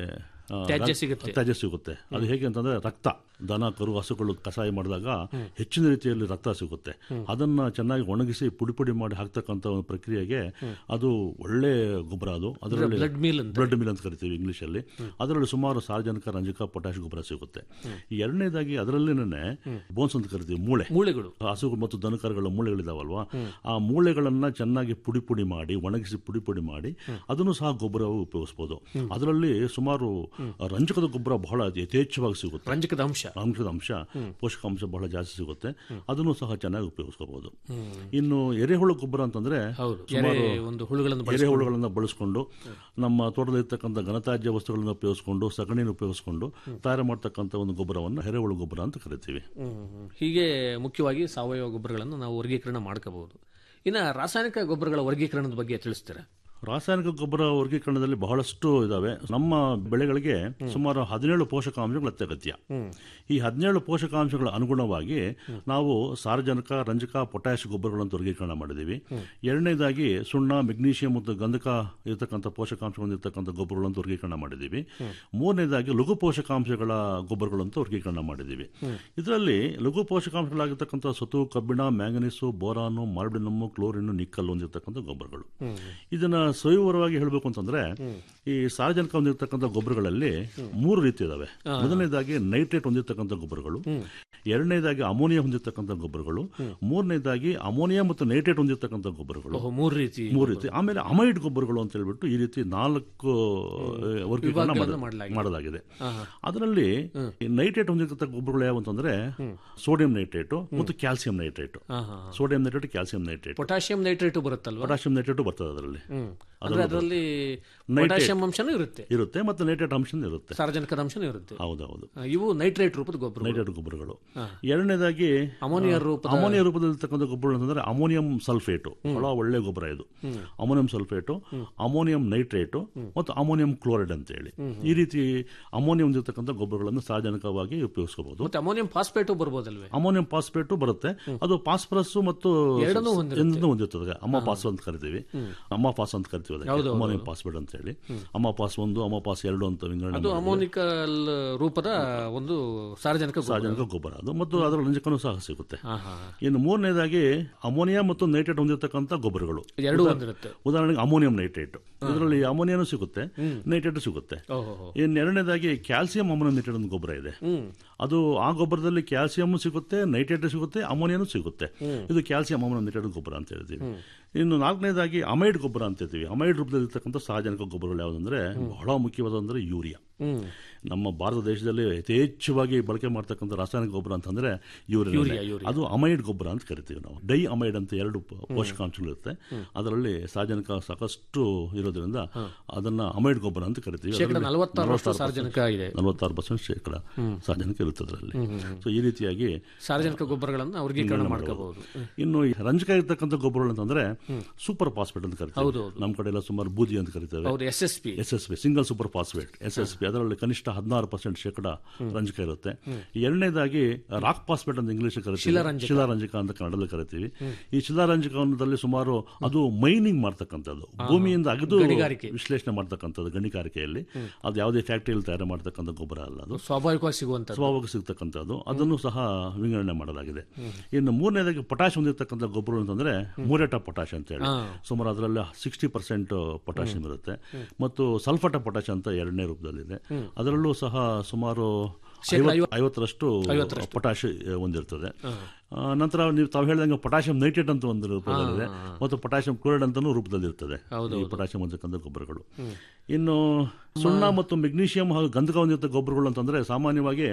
ಆ, ತ್ಯಾಜ್ಯ ರ- ಸಿಗುತ್ತೆ. ತ್ಯಾಜ್ಯ ಸಿಗುತ್ತೆ ಅದು ಹೇಗೆ ಅಂತಂದ್ರೆ ರಕ್ತ ದನ ಕರು ಹಸುಗಳು ಕಷಾಯ ಮಾಡಿದಾಗ ಹೆಚ್ಚಿನ ರೀತಿಯಲ್ಲಿ ರಕ್ತ ಸಿಗುತ್ತೆ ಅದನ್ನ ಚೆನ್ನಾಗಿ ಒಣಗಿಸಿ ಪುಡಿ ಪುಡಿ ಮಾಡಿ ಹಾಕ್ತಕ್ಕಂಥ ಒಂದು ಪ್ರಕ್ರಿಯೆಗೆ ಅದು ಒಳ್ಳೆ ಗೊಬ್ಬರ ಅದು ಅದರಲ್ಲಿ blood meal ಅಂತ. ಬ್ಲಡ್ ಮಿಲ್ ಅಂತ ಕರಿತೀವಿ ಇಂಗ್ಲಿಷ್ ಅಲ್ಲಿ ಅದರಲ್ಲಿ ಸುಮಾರು ಸಾರ್ವಜನಿಕ ರಂಜಕ ಪೊಟ್ಯಾಶ್ ಗೊಬ್ಬರ ಸಿಗುತ್ತೆ ಈ ಎರಡನೇದಾಗಿ ಅದರಲ್ಲೇನೆ ಬೋನ್ಸ್ ಅಂತ ಕರಿತೀವಿ ಮೂಳೆ ಮೂಳೆಗಳು ಹಸು ಮತ್ತು ದನಕರುಗಳ ಮೂಳೆಗಳಿದಾವಲ್ವಾ ಆ ಮೂಳೆಗಳನ್ನ ಚೆನ್ನಾಗಿ ಪುಡಿ ಪುಡಿ ಮಾಡಿ ಒಣಗಿಸಿ ಪುಡಿ ಪುಡಿ ಮಾಡಿ ಅದನ್ನು ಸಹ ಗೊಬ್ಬರ ಉಪಯೋಗಿಸಬಹುದು ಅದರಲ್ಲಿ ಸುಮಾರು ರಂಜಕದ ಗೊಬ್ಬರ ಬಹಳ ಯಥೇಚ್ಛವಾಗಿ ಸಿಗುತ್ತೆ ರಂಜಕದ ಅಂಶ ರಂಜಕದ ಅಂಶ ಪೋಷಕಾಂಶ ಬಹಳ ಜಾಸ್ತಿ ಸಿಗುತ್ತೆ ಅದನ್ನು ಸಹ ಚೆನ್ನಾಗಿ ಉಪಯೋಗಿಸ್ಕೋಬಹುದು ಇನ್ನು ಎರೆಹುಳು ಗೊಬ್ಬರ ಅಂತಂದ್ರೆ ಹೌದು. ಸುಮಾರು ಎರೆ ಒಂದು ಹುಳುಗಳನ್ನು ಬಳಸ್ಕೊಂಡು- ಎರೆಹುಳುಗಳನ್ನ ಬಳಸ್ಕೊಂಡು ನಮ್ಮ ತೋಟದಲ್ಲಿರ್ತಕ್ಕಂಥ ಘನತ್ಯಾಜ್ಯ ವಸ್ತುಗಳನ್ನು ಉಪಯೋಗಿಸ್ಕೊಂಡು ಸಗಣಿನ ಉಪಯೋಗಿಸ್ಕೊಂಡು ತಯಾರು ಮಾಡ್ತಕ್ಕಂಥ ಒಂದು ಗೊಬ್ಬರವನ್ನು ಎರೆಹುಳು ಗೊಬ್ಬರ ಅಂತ ಕರಿತೀವಿ ಹ್ಮ್. ಹೀಗೆ ಮುಖ್ಯವಾಗಿ ಸಾವಯವ ಗೊಬ್ಬರಗಳನ್ನು ನಾವು ವರ್ಗೀಕರಣ ಮಾಡ್ಕೋಬಹುದು ಇನ್ನು ರಾಸಾಯನಿಕ ಗೊಬ್ಬರಗಳ ವರ್ಗೀಕರಣದ ಬಗ್ಗೆ ತಿಳಿಸ್ತೀರಾ ರಾಸಾಯನಿಕ ಗೊಬ್ಬರ ವರ್ಗೀಕರಣದಲ್ಲಿ ಬಹಳಷ್ಟು ಇದಾವೆ ನಮ್ಮ ಬೆಳೆಗಳಿಗೆ ಸುಮಾರು ಹದಿನೇಳು ಪೋಷಕಾಂಶಗಳು ಅತ್ಯಗತ್ಯ ಈ ಹದಿನೇಳು ಪೋಷಕಾಂಶಗಳ ಅನುಗುಣವಾಗಿ ನಾವು ಸಾರಜನಕ ರಂಜಕ ಪೊಟ್ಯಾಶ್ ಗೊಬ್ಬರಗಳನ್ನು ವರ್ಗೀಕರಣ ಮಾಡಿದ್ದೀವಿ ಎರಡನೇದಾಗಿ ಸುಣ್ಣ ಮೆಗ್ನೀಷಿಯಂ ಮತ್ತು ಗಂಧಕ ಇರತಕ್ಕಂಥ ಪೋಷಕಾಂಶ ಹೊಂದಿರತಕ್ಕಂಥ ಗೊಬ್ಬರಗಳನ್ನು ವರ್ಗೀಕರಣ ಮಾಡಿದ್ದೀವಿ ಮೂರನೇದಾಗಿ ಲಘು ಪೋಷಕಾಂಶಗಳ ಗೊಬ್ಬರಗಳಂತ ವರ್ಗೀಕರಣ ಮಾಡಿದ್ದೀವಿ ಇದರಲ್ಲಿ ಲಘು ಪೋಷಕಾಂಶಗಳಾಗಿರ್ತಕ್ಕಂಥ ಸತು ಕಬ್ಬಿಣ manganese boron molybdenum chlorine nickel ಹೊಂದಿರತಕ್ಕಂಥ ಗೊಬ್ಬರಗಳು ಇದನ್ನ ಸವಿವರವಾಗಿ ಹೇಳಬೇಕು ಅಂತಂದ್ರೆ ಈ ಸಾರ್ವಜನಿಕ ಹೊಂದಿರತಕ್ಕಂಥ ಗೊಬ್ಬರಗಳಲ್ಲಿ ಮೂರು ರೀತಿ ಇದಾವೆ ಮೊದಲನೇದಾಗಿ ನೈಟ್ರೇಟ್ ಹೊಂದಿರತಕ್ಕಂಥ ಗೊಬ್ಬರಗಳು ಎರಡನೇದಾಗಿ ಅಮೋನಿಯಾ ಹೊಂದಿರತಕ್ಕಂಥ ಗೊಬ್ಬರಗಳು ಮೂರನೇದಾಗಿ ಅಮೋನಿಯಾ ಮತ್ತು ನೈಟ್ರೇಟ್ ಹೊಂದಿರತಕ್ಕಂಥ ಗೊಬ್ಬರಗಳು ಓಹೋ, ಮೂರು ರೀತಿ ಮೂರು ರೀತಿ ಆಮೇಲೆ ಅಮೈಡ್ ಗೊಬ್ಬರಗಳು ಅಂತ ಹೇಳ್ಬಿಟ್ಟು ಈ ರೀತಿ ನಾಲ್ಕು ಆ, ವರ್ಗೀಕರಣ ವಿಭಾಗಗಳನ್ನು ಮಾಡ- ಮಾಡಲಾಗಿದೆ. ಮಾಡಲಾಗಿದೆ ಆಹಾ. ಅದರಲ್ಲಿ ನೈಟ್ರೇಟ್ ಹೊಂದಿರತಕ್ಕ ಗೊಬ್ಬರಗಳು ಯಾವ ಅಂತಂದ್ರೆ ಸೋಡಿಯಂ ನೈಟ್ರೇಟ್ ಮತ್ತು ಕ್ಯಾಲ್ಸಿಯಂ ನೈಟ್ರೇಟ್ ಆಹಾ. Sodium nitrate calcium nitrate potassium nitrate ಬರುತ್ತಲ್ವಾ ಪೊಟ್ಯಾಷಿಯಂ ನೈಟ್ರೇಟ್ ಬರ್ತದೆ ಅದರಲ್ಲಿ ಹ್ಮ್. ಅಂದ್ರೆ ಅದರಲ್ಲಿ ಪೊಟ್ಯಾಷಿಯಂ ಅಂಶನೂ ಇರುತ್ತೆ ಇರುತ್ತೆ ಮತ್ತು ನೈಟ್ರೇಟ್ ಅಂಶನೂ ಇರುತ್ತೆ ಸಾರಜನಕದ ಅಂಶನೂ ಇರುತ್ತೆ ಹೌದೌದು ಆ, ಇವು ನೈಟ್ರೇಟ್ ರೂಪದ ಗೊಬ್ಬರ ನೈಟ್ರೇಟ್ ಗೊಬ್ಬರಗಳು ಹಾ. ಎರಡನೇದಾಗಿ ಅಮೋನಿಯಾ ಆ, ರೂಪದ- ಅಮೋನಿಯಾ ರೂಪದಲ್ಲಿರ್ತಕ್ಕಂಥ ಗೊಬ್ಬರ ಅಂತಂದ್ರೆ ಅಮೋನಿಯಂ ಸಲ್ಫೇಟು ಬಹಳ ಒಳ್ಳೆ ಗೊಬ್ಬರ ಇದು ಅಮೋನಿಯಂ ಸಲ್ಫೇಟು ಅಮೋನಿಯಂ ನೈಟ್ರೇಟು ಮತ್ತು ಅಮೋನಿಯಂ ಕ್ಲೋರೈಡ್ ಅಂತ ಹೇಳಿ ಈ ರೀತಿ ಅಮೋನಿಯಂ ಹೊಂದಿರತಕ್ಕಂಥ ಗೊಬ್ಬರಗಳನ್ನು ಸಾರ್ವಜನಿಕವಾಗಿ ಉಪಯೋಗಿಸಬಹುದು ಮತ್ತೆ ಅಮೋನಿಯಂ ಫಾಸ್ಫೇಟು ಬರ್ಬೋದಲ್ವೇ ಅಮೋನಿಯಂ ಫಾಸ್ಫೇಟು ಬರುತ್ತೆ ಅದು ಫಾಸ್ಫರಸ್ ಮತ್ತು ಎರಡನ್ನೂ ಹೊಂದಿರುತ್ತೆ. ಎರಡನ್ನೂ ಹೊಂದಿರ್ತದೆ ಅಮ್ಮ ಪಾಸ್ ಅಂತ ಕರಿತೀವಿ ಅಮ್ಮ ಪಾಸ್ ಅಂತ ಕರಿತೀವಿ ಅದಕ್ಕೆ. ಹೌದು, ಹೌದು, ಅಮೋನಿಯಂ ಹೌದು. ಫಾಸ್ಫೇಟ್ ಅಂತ ಹೇಳಿ ಅಮ್ಮ ಪಾಸ್ ಒಂದು ಅಮ್ಮ ಪಾಸ್ ಎರಡು ಅಂತ ವಿಂಗಡಣೆ ಅದು ಮಾಡಿದ್ದೀವಿ. ಅಮೋನಿಕಲ್ ರೂಪದ ಒಂದು ಸಾರ್ವಜನಿಕ ಗೊಬ್ಬರ. ಸಾರ್ವಜನಿಕ ಗೊಬ್ಬರ ಅದು ಮತ್ತು ಅದರ ರಂಜಕನೂ ಸಹ ಸಿಗುತ್ತೆ ಆಹಾ. ಇನ್ನು ಮೂರನೇದಾಗಿ ಅಮೋನಿಯಾ ಮತ್ತು ನೈಟ್ರೇಟ್ ಹೊಂದಿರತಕ್ಕಂಥ ಗೊಬ್ಬರಗಳು ಎರಡೂ ಉದಾ- ಹೊಂದಿರುತ್ತೆ. ಉದಾಹರಣೆಗೆ ಅಮೋನಿಯಂ ನೈಟ್ರೇಟ್ ಇದರಲ್ಲಿ ಅಮೋನಿಯಾನು ಸಿಗುತ್ತೆ ನೈಟ್ರೇಟ್ ಸಿಗುತ್ತೆ ಓಹೋ. ಇನ್ನು ಎರಡನೇದಾಗಿ ಕ್ಯಾಲ್ಸಿಯಂ ಅಮೋನಿಯಂ ನೈಟ್ರೇಟ್ ಒಂದು ಗೊಬ್ಬರ ಇದೆ ಅದು ಆ ಗೊಬ್ಬರದಲ್ಲಿ ಕ್ಯಾಲ್ಸಿಯಂ ಸಿಗುತ್ತೆ ನೈಟ್ರೇಟ್ ಸಿಗುತ್ತೆ ಅಮೋನಿಯಾನು ಸಿಗುತ್ತೆ ಇದು ಕ್ಯಾಲ್ಸಿಯಂ ಅಮೋನಿಯಂ ನೈಟ್ರೇಟ್ ಗೊಬ್ಬರ ಅಂತ ಹೇಳ್ತೀವಿ ಇನ್ನು ನಾಲ್ಕನೇದಾಗಿ ಅಮೈಡ್ ಗೊಬ್ಬರ ಅಂತ ಹೇಳ್ತೀವಿ ಅಮೈಡ್ ರೂಪದಲ್ಲಿ ಇರ್ತಕ್ಕಂಥ ಸಾರ್ವಜನಿಕ ಗೊಬ್ಬರಗಳು ಯಾವುದಂದ್ರೆ ಬಹಳ ಮುಖ್ಯವಾದಂದ್ರೆ ಯೂರಿಯಾ ಹ್ಮ್. ನಮ್ಮ ಭಾರತ ದೇಶದಲ್ಲಿ ಯಥೇಚ್ಛವಾಗಿ ಬಳಕೆ ಮಾಡ್ತಕ್ಕಂಥ ರಾಸಾಯನಿಕ ಗೊಬ್ಬರ ಅಂತಂದ್ರೆ ಯೂರಿಯಾ ಯೂರಿಯಾ, ಯೂರಿಯಾ. ಅದು ಅಮೈಡ್ ಗೊಬ್ಬರ ಅಂತ ಕರಿತೀವಿ ನಾವು ಡೈ ಅಮೈಡ್ ಅಂತ ಎರಡು ಪ- ಪೋಷಕಾಂಶಗಳಿರುತ್ತೆ ಅದರಲ್ಲಿ ಸಾರ್ವಜನಿಕ ಸಾಕಷ್ಟು ಇರೋದ್ರಿಂದ ಅದನ್ನ ಅಮೈಡ್ ಗೊಬ್ಬರ ಅಂತ ಕರಿತೀವಿ ಶೇಕಡ ಅದರಲ್ಲಿ 46 ರಷ್ಟು 46% ಸಾರಜನಕ ಇದೆ. ನಲವತ್ತಾರು ಪರ್ಸೆಂಟ್ ಶೇಕಡ ಸಾರ್ವಜನಿಕ ಇರುತ್ತೆ ಅದರಲ್ಲಿ ಸೊ ಈ ರೀತಿಯಾಗಿ ಸಾರ್ವಜನಿಕ ಗೊಬ್ಬರಗಳನ್ನು ವರ್ಗೀಕರಣ ಮಾಡ್ಕೋಬಹುದು ಇನ್ನು ಈ ರಂಜಕ ಇರ್ತಕ್ಕಂಥ ಗೊಬ್ಬರಗಳು ಅಂತಂದ್ರೆ ಸೂಪರ್ ಫಾಸ್ಫೇಟ್ ಅಂತ ಹೌದು, ಕರಿತೀವಿ ಹೌದು. ನಮ್ಮ ಕಡೆ ಎಲ್ಲ ಸುಮಾರು ಬೂದಿ ಅಂತ ಕರಿತೇವೆ ಹೌದು S S P S S P single super phosphate S S P ಅದರಲ್ಲಿ ಕನಿಷ್ಠ ಹದಿನಾರು ಪರ್ಸೆಂಟ್ ಶೇಕಡ ರಂಜಕ ಇರುತ್ತೆ ಎರಡನೇದಾಗಿ ರಾಕ್ ಫಾಸ್ಫೇಟ್ ಅಂತ ಇಂಗ್ಲಿಷ್ ಕರಿತೀವಿ ಶಿಲಾರಂಜಕ. ಶಿಲಾರಂಜಕ ಅಂತ ಕನ್ನಡದಲ್ಲಿ ಕರಿತೀವಿ ಈ ಶಿಲಾರಂಜಕದಲ್ಲಿ ಸುಮಾರು ಅದು ಮೈನಿಂಗ್ ಮಾಡ್ತಕ್ಕಂಥದ್ದು ಭೂಮಿಯಿಂದ ಅಗೆದು ಗಣಿಗಾರಿಕೆ. ವಿಶ್ಲೇಷಣೆ ಮಾಡ್ತಕ್ಕಂಥದ್ದು ಗಣಿಗಾರಿಕೆಯಲ್ಲಿ ಅದು ಯಾವುದೇ ಫ್ಯಾಕ್ಟರಿಯಲ್ಲಿ ತಯಾರು ಮಾಡ್ತಕ್ಕಂಥ ಗೊಬ್ಬರ ಅಲ್ಲ ಅದು ಸ್ವಾಭಾವಿಕವಾಗಿ ಸಿಗುವಂತ ಸ್ವಾಭಾವಿಕ ಸಿಗ್ತಕ್ಕಂಥದ್ದು ಅದನ್ನು ಸಹ ವಿಂಗಡಣೆ ಮಾಡಲಾಗಿದೆ ಇನ್ನು ಮೂರನೇದಾಗಿ ಪೊಟ್ಯಾಶ್ ಹೊಂದಿರತಕ್ಕಂಥ ಗೊಬ್ಬರ ಅಂತಂದ್ರೆ ಮೂರೇಟ ಪೊಟ್ಯಾಶ್ ಅಂತ ಹೇಳಿ ಹಾ. ಸುಮಾರು ಅದರಲ್ಲಿ ಸಿಕ್ಸ್ಟಿ ಪರ್ಸೆಂಟ್ ಪೊಟ್ಯಾಷಿಯಂ ಇರುತ್ತೆ ಮತ್ತು ಸಲ್ಫಟ ಪೊಟ್ಯಾಶ್ ಅಂತ ಎರಡನೇ ರೂಪದಲ್ಲಿದೆ ಅದರಲ್ಲೂ ಸಹ ಸುಮಾರು ಶೇಕಡ ಐವತ್ತು- ಐವತ್ತರಷ್ಟು ಐವತ್ತರಷ್ಟು. ಪೊಟ್ಯಾಶ್ ಹೊಂದಿರ್ತದೆ ಆ, ನಂತರ ನೀವು ತಾವು ಹೇಳಿದಂಗೆ ಪೊಟ್ಯಾಷಿಯಂ ನೈಟ್ರೇಟ್ ಅಂತ ಒಂದು ರೂಪದಲ್ಲಿದೆ ಮತ್ತು ಪೊಟ್ಯಾಷಿಯಂ ಕ್ಲೋರೈಡ್ ಅಂತಾನೂ ರೂಪದಲ್ಲಿ ಇರ್ತದೆ ಈ ಪೊಟ್ಯಾಷಿಯಂ ಅಂತಕ್ಕಂಥ ಗೊಬ್ಬರಗಳು ಇನ್ನು ಸುಣ್ಣ ಮತ್ತು ಮೆಗ್ನೀಷಿಯಂ ಹಾಗೂ ಗಂಧಕ ಹೊಂದಿರ್ತ ಗೊಬ್ಬರಗಳು ಅಂತಂದ್ರೆ ಸಾಮಾನ್ಯವಾಗಿ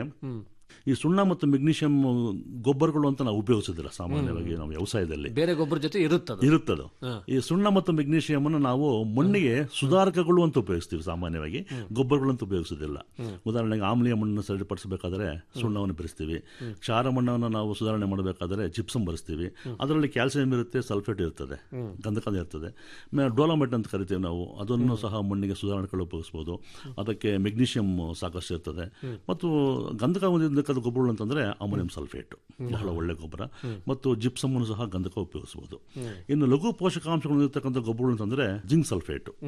ಈ ಸುಣ್ಣ ಮತ್ತು ಮೆಗ್ನೀಷಿಯಂ ಗೊಬ್ಬರಗಳು ಅಂತ ನಾವು ಉಪಯೋಗಿಸೋದಿಲ್ಲ ಸಾಮಾನ್ಯವಾಗಿ ನಾವು ವ್ಯವಸಾಯದಲ್ಲಿ ಬೇರೆ ಗೊಬ್ಬರ ಜೊತೆ ಇರುತ್ತದು ಇರುತ್ತದು ಈ ಸುಣ್ಣ ಮತ್ತು ಮೆಗ್ನೀಷಿಯಂ ಅನ್ನು ನಾವು ಮಣ್ಣಿಗೆ ಸುಧಾರಕಗಳು ಅಂತ ಉಪಯೋಗಿಸ್ತೀವಿ ಸಾಮಾನ್ಯವಾಗಿ ಗೊಬ್ಬರಗಳು ಅಂತ ಉಪಯೋಗಿಸೋದಿಲ್ಲ ಉದಾಹರಣೆಗೆ ಆಮ್ಲೀಯ ಮಣ್ಣನ್ನು ಸರಿಪಡಿಸಬೇಕಾದ್ರೆ ಸುಣ್ಣವನ್ನು ಬೆರೆಸ್ತೀವಿ ಕ್ಷಾರ ಮಣ್ಣನ್ನು ನಾವು ಸುಧಾರಣೆ ಮಾಡಬೇಕಾದ್ರೆ ಜಿಪ್ಸಮ್ ಬರೆಸ್ತೀವಿ ಅದರಲ್ಲಿ ಕ್ಯಾಲ್ಸಿಯಂ ಇರುತ್ತೆ ಸಲ್ಫೇಟ್ ಇರ್ತದೆ ಗಂಧಕ ಇರ್ತದೆ ಡೋಲಮೈಟ್ ಅಂತ ಕರಿತೀವಿ ನಾವು ಅದನ್ನು ಸಹ ಮಣ್ಣಿಗೆ ಸುಧಾರಣೆಗಳು ಉಪಯೋಗಿಸ್ಬೋದು ಅದಕ್ಕೆ ಮೆಗ್ನೀಷಿಯಂ ಸಾಕಷ್ಟು ಇರ್ತದೆ ಮತ್ತು ಗಂಧಕ ಹೊಂದಿದ್ದಕ್ಕದ ಗೊಬ್ಬರಗಳು ಅಂತಂದ್ರೆ ಅಮೋನಿಯಂ ಸಲ್ಫೇಟ್ ಬಹಳ ಒಳ್ಳೆ ಗೊಬ್ಬರ ಮತ್ತು ಜಿಪ್ಸಮ್ ಸಹ ಗಂಧಕ ಉಪಯೋಗಿಸಬಹುದು ಇನ್ನು ಲಘು ಪೋಷಕಾಂಶಗಳು ಇರ್ತಕ್ಕಂಥ ಗೊಬ್ಬರಗಳು ಅಂತಂದ್ರೆ zinc sulphate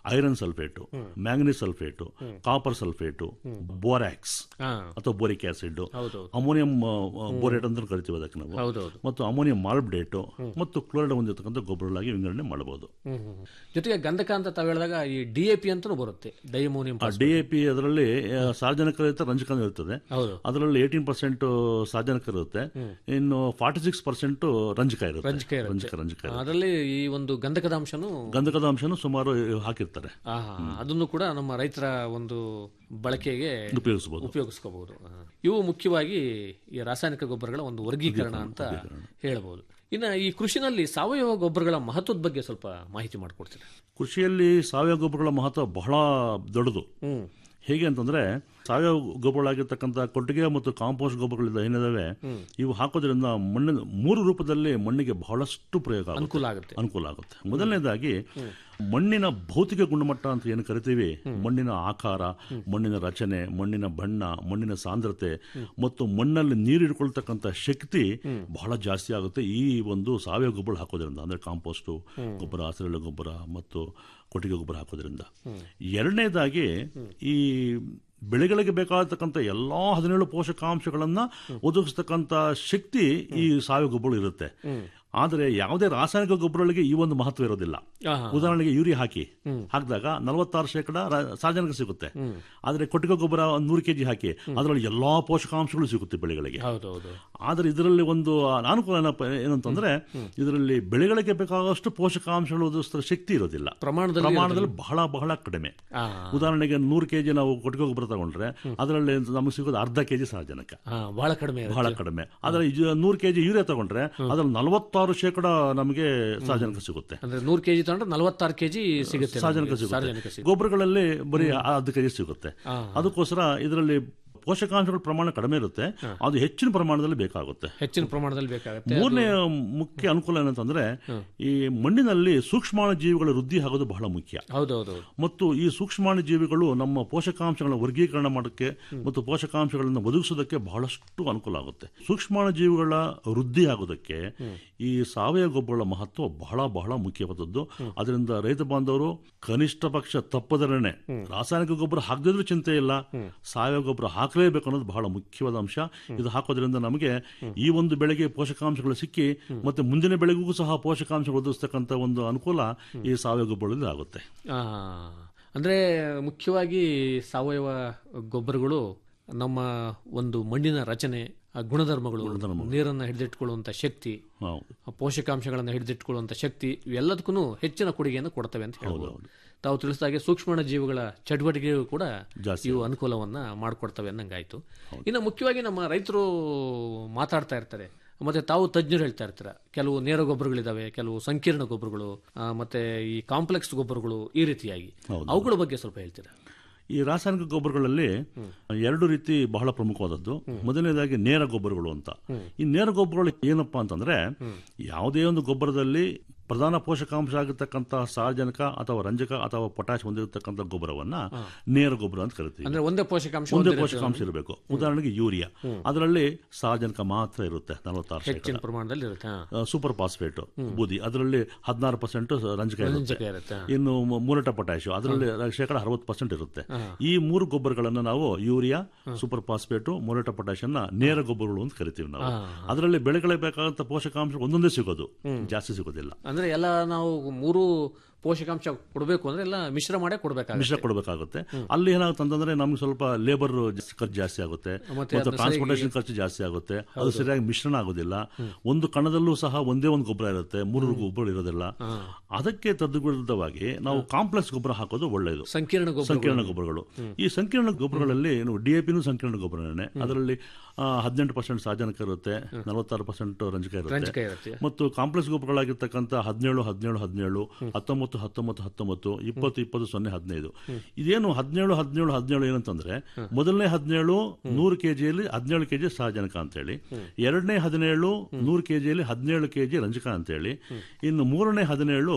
iron sulphate manganese sulphate copper sulphate borax ಹಾ. ಅಥವಾ ಬೋರಿಕ್ ಆಸಿಡ್ ಹೌದು. ಅಮೋನಿಯಂ ಬೋರೇಟ್ ಅಂತ ಕರಿತೀವಿ ಅದಕ್ಕೆ ನಾವು ಹೌದೌದು. ಮತ್ತು ಅಮೋನಿಯಂ ಮಾಲ್ಬ್ಡೇಟು ಮತ್ತು ಕ್ಲೋರೈಡ್ ಹೊಂದಿರತಕ್ಕಂಥ ಗೊಬ್ಬರಗಳಾಗಿ ವಿಂಗಡಣೆ ಮಾಡಬಹುದು ಹ್ಮ್, ಹ್ಮ್, ಹ್ಮ್. ಜೊತೆಗೆ ಗಂಧಕ ಅಂತ ತಾವು ಹೇಳಿದಾಗ ಈ ಡಿ ಎ ಪಿ ಅಂತಲೂ ಬರುತ್ತೆ ಡೈಮೋನಿಯಂ ಆ ಡಿ ಎ ಪಿ ಅದರಲ್ಲಿ ಆ, ಸಾರ್ವಜನಿಕ ಇರುತ್ತೆ ರಂಜಕ ಇರ್ತದೆ ಹೌದು. ಅದರಲ್ಲಿ ಏಯ್ಟೀನ್ ಪರ್ಸೆಂಟ್ ಸಾರ್ವಜನಿಕ ಇರುತ್ತೆ ಇನ್ನು ಫಾರ್ಟಿ ಸಿಕ್ಸ್ ಪರ್ಸೆಂಟ್ ರಂಜಕ ಇರುತ್ತೆ ರಂಜಕ ಇರುತ್ತೆ. ರಂಜಕ ರಂಜಕ ಇರುತ್ತೆ. ಅದರಲ್ಲಿ ಈ ಒಂದು ಗಂಧಕದ ಅಂಶನೂ ಗಂಧಕದ ಅಂಶನೂ ಸುಮಾರು ಹಾಕಿರ್ತಾರೆ ಆಹಾ, ಅದನ್ನು ಕೂಡ ನಮ್ಮ ರೈತರ ಒಂದು ಬಳಕೆಗೆ ಉಪಯೋಗಿಸಬಹುದು ಉಪಯೋಗಿಸ್ಕೋಬಹುದು ಇವು ಮುಖ್ಯವಾಗಿ ಈ ರಾಸಾಯನಿಕ ಗೊಬ್ಬರಗಳ ಒಂದು ವರ್ಗೀಕರಣ ಅಂತ ಹೇಳಬಹುದು ಇನ್ನು ಈ ಕೃಷಿನಲ್ಲಿ ಸಾವಯವ ಗೊಬ್ಬರಗಳ ಮಹತ್ವದ ಬಗ್ಗೆ ಸ್ವಲ್ಪ ಮಾಹಿತಿ ಮಾಡಿಕೊಡ್ತೀರಾ ಕೃಷಿಯಲ್ಲಿ ಸಾವಯವ ಗೊಬ್ಬರಗಳ ಮಹತ್ವ ಬಹಳ ದೊಡ್ಡದು ಹೇಗೆ ಅಂತಂದ್ರೆ ಸಾವಯವ ಗೊಬ್ಬರಗಳಾಗಿರ್ತಕ್ಕಂಥ ಕೊಟ್ಟಿಗೆ ಮತ್ತು ಕಾಂಪೋಸ್ಟ್ ಗೊಬ್ಬರಗಳಿಂದ ಏನಿದಾವೆ ಇವು ಹಾಕೋದ್ರಿಂದ ಮಣ್ಣಿನ ಮೂರು ರೂಪದಲ್ಲಿ ಮಣ್ಣಿಗೆ ಬಹಳಷ್ಟು ಪ್ರಯೋಗ ಆಗುತ್ತೆ. ಅನುಕೂಲ ಆಗುತ್ತೆ. ಅನುಕೂಲ ಆಗುತ್ತೆ ಮೊದಲನೇದಾಗಿ ಮಣ್ಣಿನ ಭೌತಿಕ ಗುಣಮಟ್ಟ ಅಂತ ಏನು ಕರಿತೀವಿ ಮಣ್ಣಿನ ಆಕಾರ ಮಣ್ಣಿನ ರಚನೆ ಮಣ್ಣಿನ ಬಣ್ಣ ಮಣ್ಣಿನ ಸಾಂದ್ರತೆ ಮತ್ತು ಮಣ್ಣಲ್ಲಿ ನೀರು ಹಿಡ್ಕೊಳ್ತಕ್ಕಂಥ ಶಕ್ತಿ ಬಹಳ ಜಾಸ್ತಿ ಆಗುತ್ತೆ ಈ ಒಂದು ಸಾವಯವ ಗೊಬ್ಬರ ಹಾಕೋದ್ರಿಂದ ಅಂದ್ರೆ ಕಾಂಪೋಸ್ಟು ಗೊಬ್ಬರ ಹಸಿರೆಳೆ ಗೊಬ್ಬರ ಮತ್ತು ಕೊಟ್ಟಿಗೆ ಗೊಬ್ಬರ ಹಾಕೋದ್ರಿಂದ ಎರಡನೇದಾಗಿ ಈ ಬೆಳೆಗಳಿಗೆ ಬೇಕಾಗತಕ್ಕಂಥ ಎಲ್ಲಾ ಹದಿನೇಳು ಪೋಷಕಾಂಶಗಳನ್ನ ಒದಗಿಸ್ತಕ್ಕಂಥ ಶಕ್ತಿ ಈ ಸಾವಯವ ಗೊಬ್ಬರ ಇರುತ್ತೆ ಆದರೆ ಯಾವುದೇ ರಾಸಾಯನಿಕ ಗೊಬ್ಬರಗಳಿಗೆ ಈ ಒಂದು ಮಹತ್ವ ಇರೋದಿಲ್ಲ ಆಹಾ. ಉದಾಹರಣೆಗೆ ಯೂರಿಯಾ ಹಾಕಿ ಹಾಕಿದಾಗ ನಲವತ್ತಾರು ಶೇಕಡ ಸಾರ್ವಜನಿಕ ಸಿಗುತ್ತೆ ಆದರೆ ಕೊಟ್ಟಿಗೆ ಗೊಬ್ಬರ ಒಂದು ನೂರು ಕೆಜಿ ಹಾಕಿ ಅದರಲ್ಲಿ ಎಲ್ಲಾ ಪೋಷಕಾಂಶಗಳು ಸಿಗುತ್ತೆ ಬೆಳೆಗಳಿಗೆ ಹೌದೌದು ಆದರೆ ಇದರಲ್ಲಿ ಒಂದು ಅನಾನುಕೂಲ ಏನಪ್ಪ ಏನಂತಂದ್ರೆ ಇದರಲ್ಲಿ ಬೆಳೆಗಳಿಗೆ ಬೇಕಾದಷ್ಟು ಪೋಷಕಾಂಶಗಳು ಒದಗಿಸುವ ಶಕ್ತಿ ಇರೋದಿಲ್ಲ ಪ್ರಮಾಣದಲ್ಲಿ ಪ್ರಮಾಣದಲ್ಲಿ ಬಹಳ ಬಹಳ ಕಡಿಮೆ ಆ, ಉದಾಹರಣೆಗೆ ನೂರು ಕೆಜಿ ನಾವು ಕೊಟ್ಟಿಗೆ ಗೊಬ್ಬರ ತಗೊಂಡ್ರೆ ಅದರಲ್ಲಿ ನಮಗೆ ಸಿಗೋದು ಅರ್ಧ ಕೆಜಿ ಸಾರಜನಕ ಆ, ಬಹಳ ಕಡಿಮೆ ಇರುತ್ತೆ. ಬಹಳ ಕಡಿಮೆ ಆದರೆ ನೂರು ಕೆಜಿ ಯೂರಿಯಾ ತಗೊಂಡ್ರೆ ಅದ್ರಲ್ಲಿ ನಲವತ್ತಾರು ಶೇಕಡ ನಮಗೆ ಸಾರಜನಕ ಸಿಗುತ್ತೆ ಅಂದ್ರೆ ನೂರು ಕೆಜಿ ತಗೊಂಡ್ರೆ ನಲವತ್ತಾರು ಕೆಜಿ ಸಿಗುತ್ತೆ ಸಾರಜನಕ ನಮಗೆ. ಸಾರಜನಕ ಸಿಗುತ್ತೆ ಸಿಗುತ್ತೆ ಗೊಬ್ಬರಗಳಲ್ಲಿ ಬರೀ ಅರ್ಧ ಕೆಜಿ ಸಿಗುತ್ತೆ ಆ. ಅದಕ್ಕೋಸ್ಕರ ಇದರಲ್ಲಿ ಪೋಷಕಾಂಶಗಳ ಪ್ರಮಾಣ ಕಡಿಮೆ ಇರುತ್ತೆ ಅದು ಹೆಚ್ಚಿನ ಪ್ರಮಾಣದಲ್ಲಿ ಬೇಕಾಗುತ್ತೆ ಹೆಚ್ಚಿನ ಪ್ರಮಾಣದಲ್ಲಿ ಬೇಕಾಗುತ್ತೆ ಮೂರನೇ ಮುಖ್ಯ ಅನುಕೂಲ ಏನಂತಂದ್ರೆ ಈ ಮಣ್ಣಿನಲ್ಲಿ ಸೂಕ್ಷ್ಮಾಣು ಜೀವಿಗಳ ವೃದ್ಧಿ ಆಗೋದು ಬಹಳ ಮುಖ್ಯ ಹೌದೌದು ಮತ್ತು ಈ ಸೂಕ್ಷ್ಮಾಣು ಜೀವಿಗಳು ನಮ್ಮ ಪೋಷಕಾಂಶಗಳ ವರ್ಗೀಕರಣ ಮಾಡೋಕ್ಕೆ ಮತ್ತು ಪೋಷಕಾಂಶಗಳನ್ನು ಒದಗಿಸೋದಕ್ಕೆ ಬಹಳಷ್ಟು ಅನುಕೂಲ ಆಗುತ್ತೆ ಸೂಕ್ಷ್ಮಾಣು ಜೀವಿಗಳ ವೃದ್ಧಿ ಆಗೋದಕ್ಕೆ ಈ ಸಾವಯವ ಗೊಬ್ಬರಗಳ ಮಹತ್ವ ಬಹಳ ಬಹಳ ಮುಖ್ಯವಾದದ್ದು ಅದರಿಂದ ರೈತ ಬಾಂಧವರು ಕನಿಷ್ಠ ಪಕ್ಷ ತಪ್ಪದರೇನೆ ರಾಸಾಯನಿಕ ಗೊಬ್ಬರ ಹಾಕದಿದ್ರೂ ಚಿಂತೆ ಇಲ್ಲ ಸಾವಯವ ಗೊಬ್ಬರ ಹಾಕಲೇಬೇಕು ಅನ್ನೋದು ಬಹಳ ಮುಖ್ಯವಾದ ಅಂಶ ಇದು ಹಾಕೋದ್ರಿಂದ ನಮಗೆ ಈ ಒಂದು ಬೆಳೆಗೆ ಪೋಷಕಾಂಶಗಳು ಸಿಕ್ಕಿ ಮತ್ತೆ ಮುಂದಿನ ಬೆಳೆಗೂ ಸಹ ಪೋಷಕಾಂಶ ಒದಗಿಸ್ತಕ್ಕಂಥ ಒಂದು ಅನುಕೂಲ ಈ ಸಾವಯವ ಗೊಬ್ಬರದಿಂದ ಆಗುತ್ತೆ ಆ, ಅಂದ್ರೆ ಮುಖ್ಯವಾಗಿ ಸಾವಯವ ಗೊಬ್ಬರಗಳು ನಮ್ಮ ಒಂದು ಮಣ್ಣಿನ ರಚನೆ ಆ ಗುಣಧರ್ಮಗಳು ನೀರನ್ನು ಹಿಡಿದಿಟ್ಕೊಳ್ಳುವಂತ ಶಕ್ತಿ ಆ ಪೋಷಕಾಂಶಗಳನ್ನು ಹಿಡಿದಿಟ್ಕೊಳ್ಳುವಂತ ಶಕ್ತಿ ಇವೆಲ್ಲದಕ್ಕೂ ಹೆಚ್ಚಿನ ಕೊಡುಗೆಯನ್ನು ಕೊಡ್ತವೆ ಅಂತ ಹೇಳ್ಬೋದು ತಾವು ತಿಳಿಸಿದಾಗೆ ಸೂಕ್ಷ್ಮ ಜೀವಿಗಳ ಚಟುವಟಿಕೆಗಳು ಕೂಡ ಇವು ಅನುಕೂಲವನ್ನ ಮಾಡಿಕೊಡ್ತವೆ ಅನ್ನಂಗಾಯ್ತು ಇನ್ನು ಮುಖ್ಯವಾಗಿ ನಮ್ಮ ರೈತರು ಮಾತಾಡ್ತಾ ಇರ್ತಾರೆ ಮತ್ತೆ ತಾವು ತಜ್ಞರು ಹೇಳ್ತಾ ಇರ್ತೀರ ಕೆಲವು ನೇರ ಗೊಬ್ಬರಗಳಿದಾವೆ ಕೆಲವು ಸಂಕೀರ್ಣ ಗೊಬ್ಬರಗಳು ಆ, ಮತ್ತೆ ಈ ಕಾಂಪ್ಲೆಕ್ಸ್ ಗೊಬ್ಬರಗಳು ಈ ರೀತಿಯಾಗಿ ಅವುಗಳ ಬಗ್ಗೆ ಸ್ವಲ್ಪ ಹೇಳ್ತೀರಾ ಈ ರಾಸಾಯನಿಕ ಗೊಬ್ಬರಗಳಲ್ಲಿ ಎರಡು ರೀತಿ ಬಹಳ ಪ್ರಮುಖವಾದದ್ದು ಮೊದಲನೇದಾಗಿ ನೇರ ಗೊಬ್ಬರಗಳು ಅಂತ ಈ ನೇರ ಗೊಬ್ಬರಗಳು ಏನಪ್ಪಾ ಅಂತಂದ್ರೆ ಯಾವುದೇ ಒಂದು ಗೊಬ್ಬರದಲ್ಲಿ ಪ್ರಧಾನ ಪೋಷಕಾಂಶ ಆಗಿರ್ತಕ್ಕಂಥ ಸಾರಜನಕ ಅಥವಾ ರಂಜಕ ಅಥವಾ ಪೊಟ್ಯಾಶ್ ಹೊಂದಿರತಕ್ಕಂಥ ಗೊಬ್ಬರವನ್ನ ನೇರ ಗೊಬ್ಬರ ಅಂತ ಕರಿತೀವಿ ಅಂದ್ರೆ ಒಂದೇ ಪೋಷಕಾಂಶ ಒಂದೇ ಹೊಂದಿರುತ್ತೆ. ಪೋಷಕಾಂಶ ಇರಬೇಕು ಉದಾಹರಣೆಗೆ ಯೂರಿಯಾ ಅದರಲ್ಲಿ ಸಾರಜನಕ ಮಾತ್ರ ಇರುತ್ತೆ ನಲವತ್ತಾರು ಹೆಚ್ಚಿನ ಶೇಕಡ ಪ್ರಮಾಣದಲ್ಲಿ ಇರುತ್ತೆ ಹಾ. ಆ, ಸೂಪರ್ ಫಾಸ್ಫೇಟ್ ಬೂದಿ ಅದರಲ್ಲಿ ಹದಿನಾರು ಪರ್ಸೆಂಟ್ ರಂಜಕ ರಂಜಕ ಇರುತ್ತೆ ಇರುತ್ತೆ. ಇನ್ನು ಮ- ಮೂರಟ ಪೊಟ್ಯಾಶ್ ಅದರಲ್ಲಿ ಶೇಕಡ ಅರವತ್ತು ಪರ್ಸೆಂಟ್ ಇರುತ್ತೆ ಈ ಮೂರು ಗೊಬ್ಬರಗಳನ್ನು ನಾವು urea super phosphate muriate potash ಅನ್ನ ನೇರ ಗೊಬ್ಬರಗಳು ಅಂತ ಕರಿತೀವಿ ನಾವು ಅದರಲ್ಲಿ ಬೆಳೆಗಳಿಗೆ ಬೇಕಾದಂತ ಪೋಷಕಾಂಶ ಒಂದೊಂದೇ ಸಿಗೋದು ಜಾಸ್ತಿ ಸಿಗೋದಿಲ್ಲ ಅಂದ್ರೆ ಎಲ್ಲ ನಾವು ಮೂರು ಪೋಷಕಾಂಶ ಕೊಡಬೇಕು ಅಂದ್ರೆ ಎಲ್ಲ ಮಿಶ್ರ ಮಾಡೇ ಕೊಡಬೇಕಾಗುತ್ತೆ ಮಿಶ್ರ ಕೊಡಬೇಕಾಗುತ್ತೆ ಅಲ್ಲಿ ಏನಾಗುತ್ತೆ ಅಂತಂದ್ರೆ ನಮ್ಗೆ ಸ್ವಲ್ಪ ಲೇಬರ್ ಖರ್ಚು ಜಾಸ್ತಿ ಆಗುತ್ತೆ ಮತ್ತೆ ಮತ್ತು ಅದನ್ನ ಟ್ರಾನ್ಸ್ಪೋರ್ಟೇಷನ್ ಸರಿಯಾಗಿ- ಖರ್ಚು ಜಾಸ್ತಿ ಆಗುತ್ತೆ ಅದು ಸರಿಯಾಗಿ ಮಿಶ್ರಣ ಆಗೋದಿಲ್ಲ ಒಂದು ಕಣದಲ್ಲೂ ಸಹ ಒಂದೇ ಒಂದು ಗೊಬ್ಬರ ಇರುತ್ತೆ ಮೂರು ಗೊಬ್ಬರ ಇರೋದಿಲ್ಲ ಅದಕ್ಕೆ ತದ್ವಿರುದ್ಧವಾಗಿ ನಾವು ಕಾಂಪ್ಲೆಕ್ಸ್ ಗೊಬ್ಬರ ಹಾಕೋದು ಒಳ್ಳೆಯದು ಸಂಕೀರ್ಣ ಗೊಬ್ಬರಗಳು. ಸಂಕೀರ್ಣ ಗೊಬ್ಬರಗಳು ಈ ಸಂಕೀರ್ಣ ಗೊಬ್ಬರಗಳಲ್ಲಿ ಡಿಎಪಿನೂ ಸಂಕೀರ್ಣ ಗೊಬ್ಬರನೇ ಅದರಲ್ಲಿ ಹದಿನೆಂಟು ಪರ್ಸೆಂಟ್ ಸಾರಜನಕ ಇರುತ್ತೆ ನಲವತ್ತಾರು ಪರ್ಸೆಂಟ್ ರಂಜಕ ರಂಜಕ ಇರುತ್ತೆ ಇರುತ್ತೆ. ಮತ್ತು ಕಾಂಪ್ಲೆಕ್ಸ್ ಗೊಬ್ಬರಗಳಾಗಿರ್ತಕ್ಕಂಥ ಹದಿನೇಳು ಹದಿನೇಳು ಹದಿನೇಳು ಹತ್ತೊಂಬತ್ತು ಹತ್ತೊಂಬತ್ತು ಹತ್ತೊಂಬತ್ತು ಇಪ್ಪತ್ತು ಇಪ್ಪತ್ತು ಸೊನ್ನೆ ಹದಿನೈದು ಇದೇನು ಹದಿನೇಳು ಹದಿನೇಳು ಹದಿನೇಳು ಏನಂತಂದ್ರೆ ಮೊದಲನೇ ಹದಿನೇಳು ನೂರು ಕೆಜಿಯಲ್ಲಿ ಹದಿನೇಳು ಕೆಜಿ ಸಾರಜನಕ ಅಂತ ಹೇಳಿ ಎರಡನೇ ಹದಿನೇಳು ನೂರು ಕೆಜಿಯಲ್ಲಿ ಹದಿನೇಳು ಕೆಜಿ ರಂಜಕ ಅಂತ ಹೇಳಿ ಇನ್ನು ಮೂರನೇ ಹದಿನೇಳು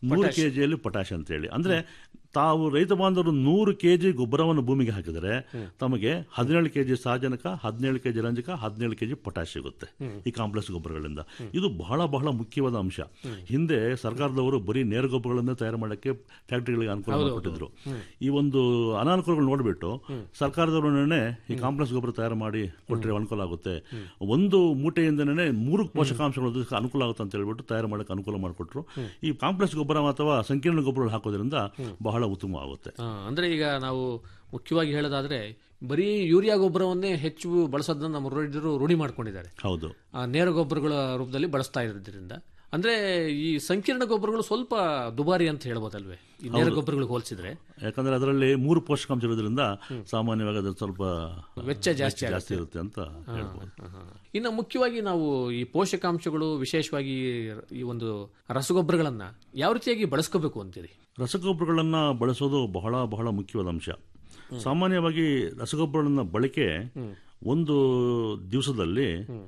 ನೂರು ಪೊಟ್ಯಾಷ್. ಕೆಜಿಯಲ್ಲಿ ಪೊಟ್ಯಾಶ್ ಅಂತ ಹೇಳಿ ಅಂದ್ರೆ ತಾವು ರೈತ ಬಾಂಧವರು ನೂರು ಕೆಜಿ ಗೊಬ್ಬರವನ್ನು ಭೂಮಿಗೆ ಹಾಕಿದರೆ ತಮಗೆ ಹದಿನೇಳು ಕೆಜಿ ಸಾರಜನಕ ಹದಿನೇಳು ಕೆಜಿ ರಂಜಕ ಹದಿನೇಳು ಕೆಜಿ ಪೊಟ್ಯಾಶ್ ಸಿಗುತ್ತೆ ಈ ಕಾಂಪ್ಲೆಕ್ಸ್ ಗೊಬ್ಬರಗಳಿಂದ ಇದು ಬಹಳ ಬಹಳ ಮುಖ್ಯವಾದ ಅಂಶ ಹಿಂದೆ ಸರ್ಕಾರದವರು ಬರೀ ನೇರ ಗೊಬ್ಬರಗಳನ್ನೇ ತಯಾರು ಮಾಡಕ್ಕೆ ಫ್ಯಾಕ್ಟರಿಗಳಿಗೆ ಅನುಕೂಲ ಹೌದು, ಮಾಡಿಕೊಟ್ಟಿದ್ರು ಹೌದು. ಈ ಒಂದು ಅನಾನುಕೂಲಗಳು ನೋಡಿಬಿಟ್ಟು ಸರ್ಕಾರದವರನ್ನೇ ಈ ಕಾಂಪ್ಲೆಕ್ಸ್ ಗೊಬ್ಬರ ತಯಾರು ಮಾಡಿ ಕೊಟ್ಟರೆ ಅನುಕೂಲ ಆಗುತ್ತೆ ಒಂದು ಮೂಟೆಯಿಂದನೇ ಮೂರು ಪೋಷಕಾಂಶಗಳು ಅದಕ್ಕೆ ಅನುಕೂಲ ಆಗುತ್ತೆ ಅಂತ ಹೇಳ್ಬಿಟ್ಟು ತಯಾರು ಮಾಡಕ್ಕೆ ಅನುಕೂಲ ಮಾಡಿಕೊಟ್ರು ಈ ಕಾಂಪ್ಲೆಕ್ಸ್ ಗೊಬ್ಬರ ಅಥವಾ ಸಂಕೀರ್ಣ ಗೊಬ್ಬರಗಳು ಹಾಕೋದ್ರಿಂದ ಬಹಳ ಉತ್ತಮ ಆಗುತ್ತೆ ಆ, ಅಂದ್ರೆ ಈಗ ನಾವು ಮುಖ್ಯವಾಗಿ ಹೇಳೋದಾದ್ರೆ ಬರೀ ಯೂರಿಯಾ ಗೊಬ್ಬರವನ್ನೇ ಹೆಚ್ಚು ಬಳಸೋದನ್ನ ನಮ್ಮ ರೈತರು ರೂಢಿ ಮಾಡ್ಕೊಂಡಿದ್ದಾರೆ ಹೌದು ಆ, ನೇರ ಗೊಬ್ಬರಗಳ ರೂಪದಲ್ಲಿ ಬಳಸ್ತಾ ಇರೋದ್ರಿಂದ ಅಂದ್ರೆ ಈ ಸಂಕೀರ್ಣ ಗೊಬ್ಬರಗಳು ಸ್ವಲ್ಪ ದುಬಾರಿ ಅಂತ ಹೇಳ್ಬೋದಲ್ವೇ ಈ ನೇರ ಹೌದು. ಗೊಬ್ಬರಗಳಿಗೆ ಹೋಲಿಸಿದ್ರೆ ಯಾಕಂದ್ರೆ ಅದರಲ್ಲಿ ಮೂರು ಪೋಷಕಾಂಶ ಇರೋದ್ರಿಂದ ಸಾಮಾನ್ಯವಾಗಿ ಅದು ಸ್ವಲ್ಪ ವೆಚ್ಚ ಜಾಸ್ತಿ ಜಾಸ್ತಿ ಇರುತ್ತೆ ಅಂತ ಹೇಳ್ಬೋದು ಇನ್ನು ಮುಖ್ಯವಾಗಿ ನಾವು ಈ ಪೋಷಕಾಂಶಗಳು ವಿಶೇಷವಾಗಿ ಈ ಒಂದು ರಸಗೊಬ್ಬರಗಳನ್ನ ಯಾವ ರೀತಿಯಾಗಿ ಬಳಸ್ಕೋಬೇಕು ಅಂತೀರಿ ರಸಗೊಬ್ಬರಗಳನ್ನ ಬಳಸೋದು ಬಹಳ ಬಹಳ ಮುಖ್ಯವಾದ ಅಂಶ ಸಾಮಾನ್ಯವಾಗಿ ರಸಗೊಬ್ಬರಗಳನ್ನ ಬಳಕೆ ಒಂದು ದಿವಸದಲ್ಲಿ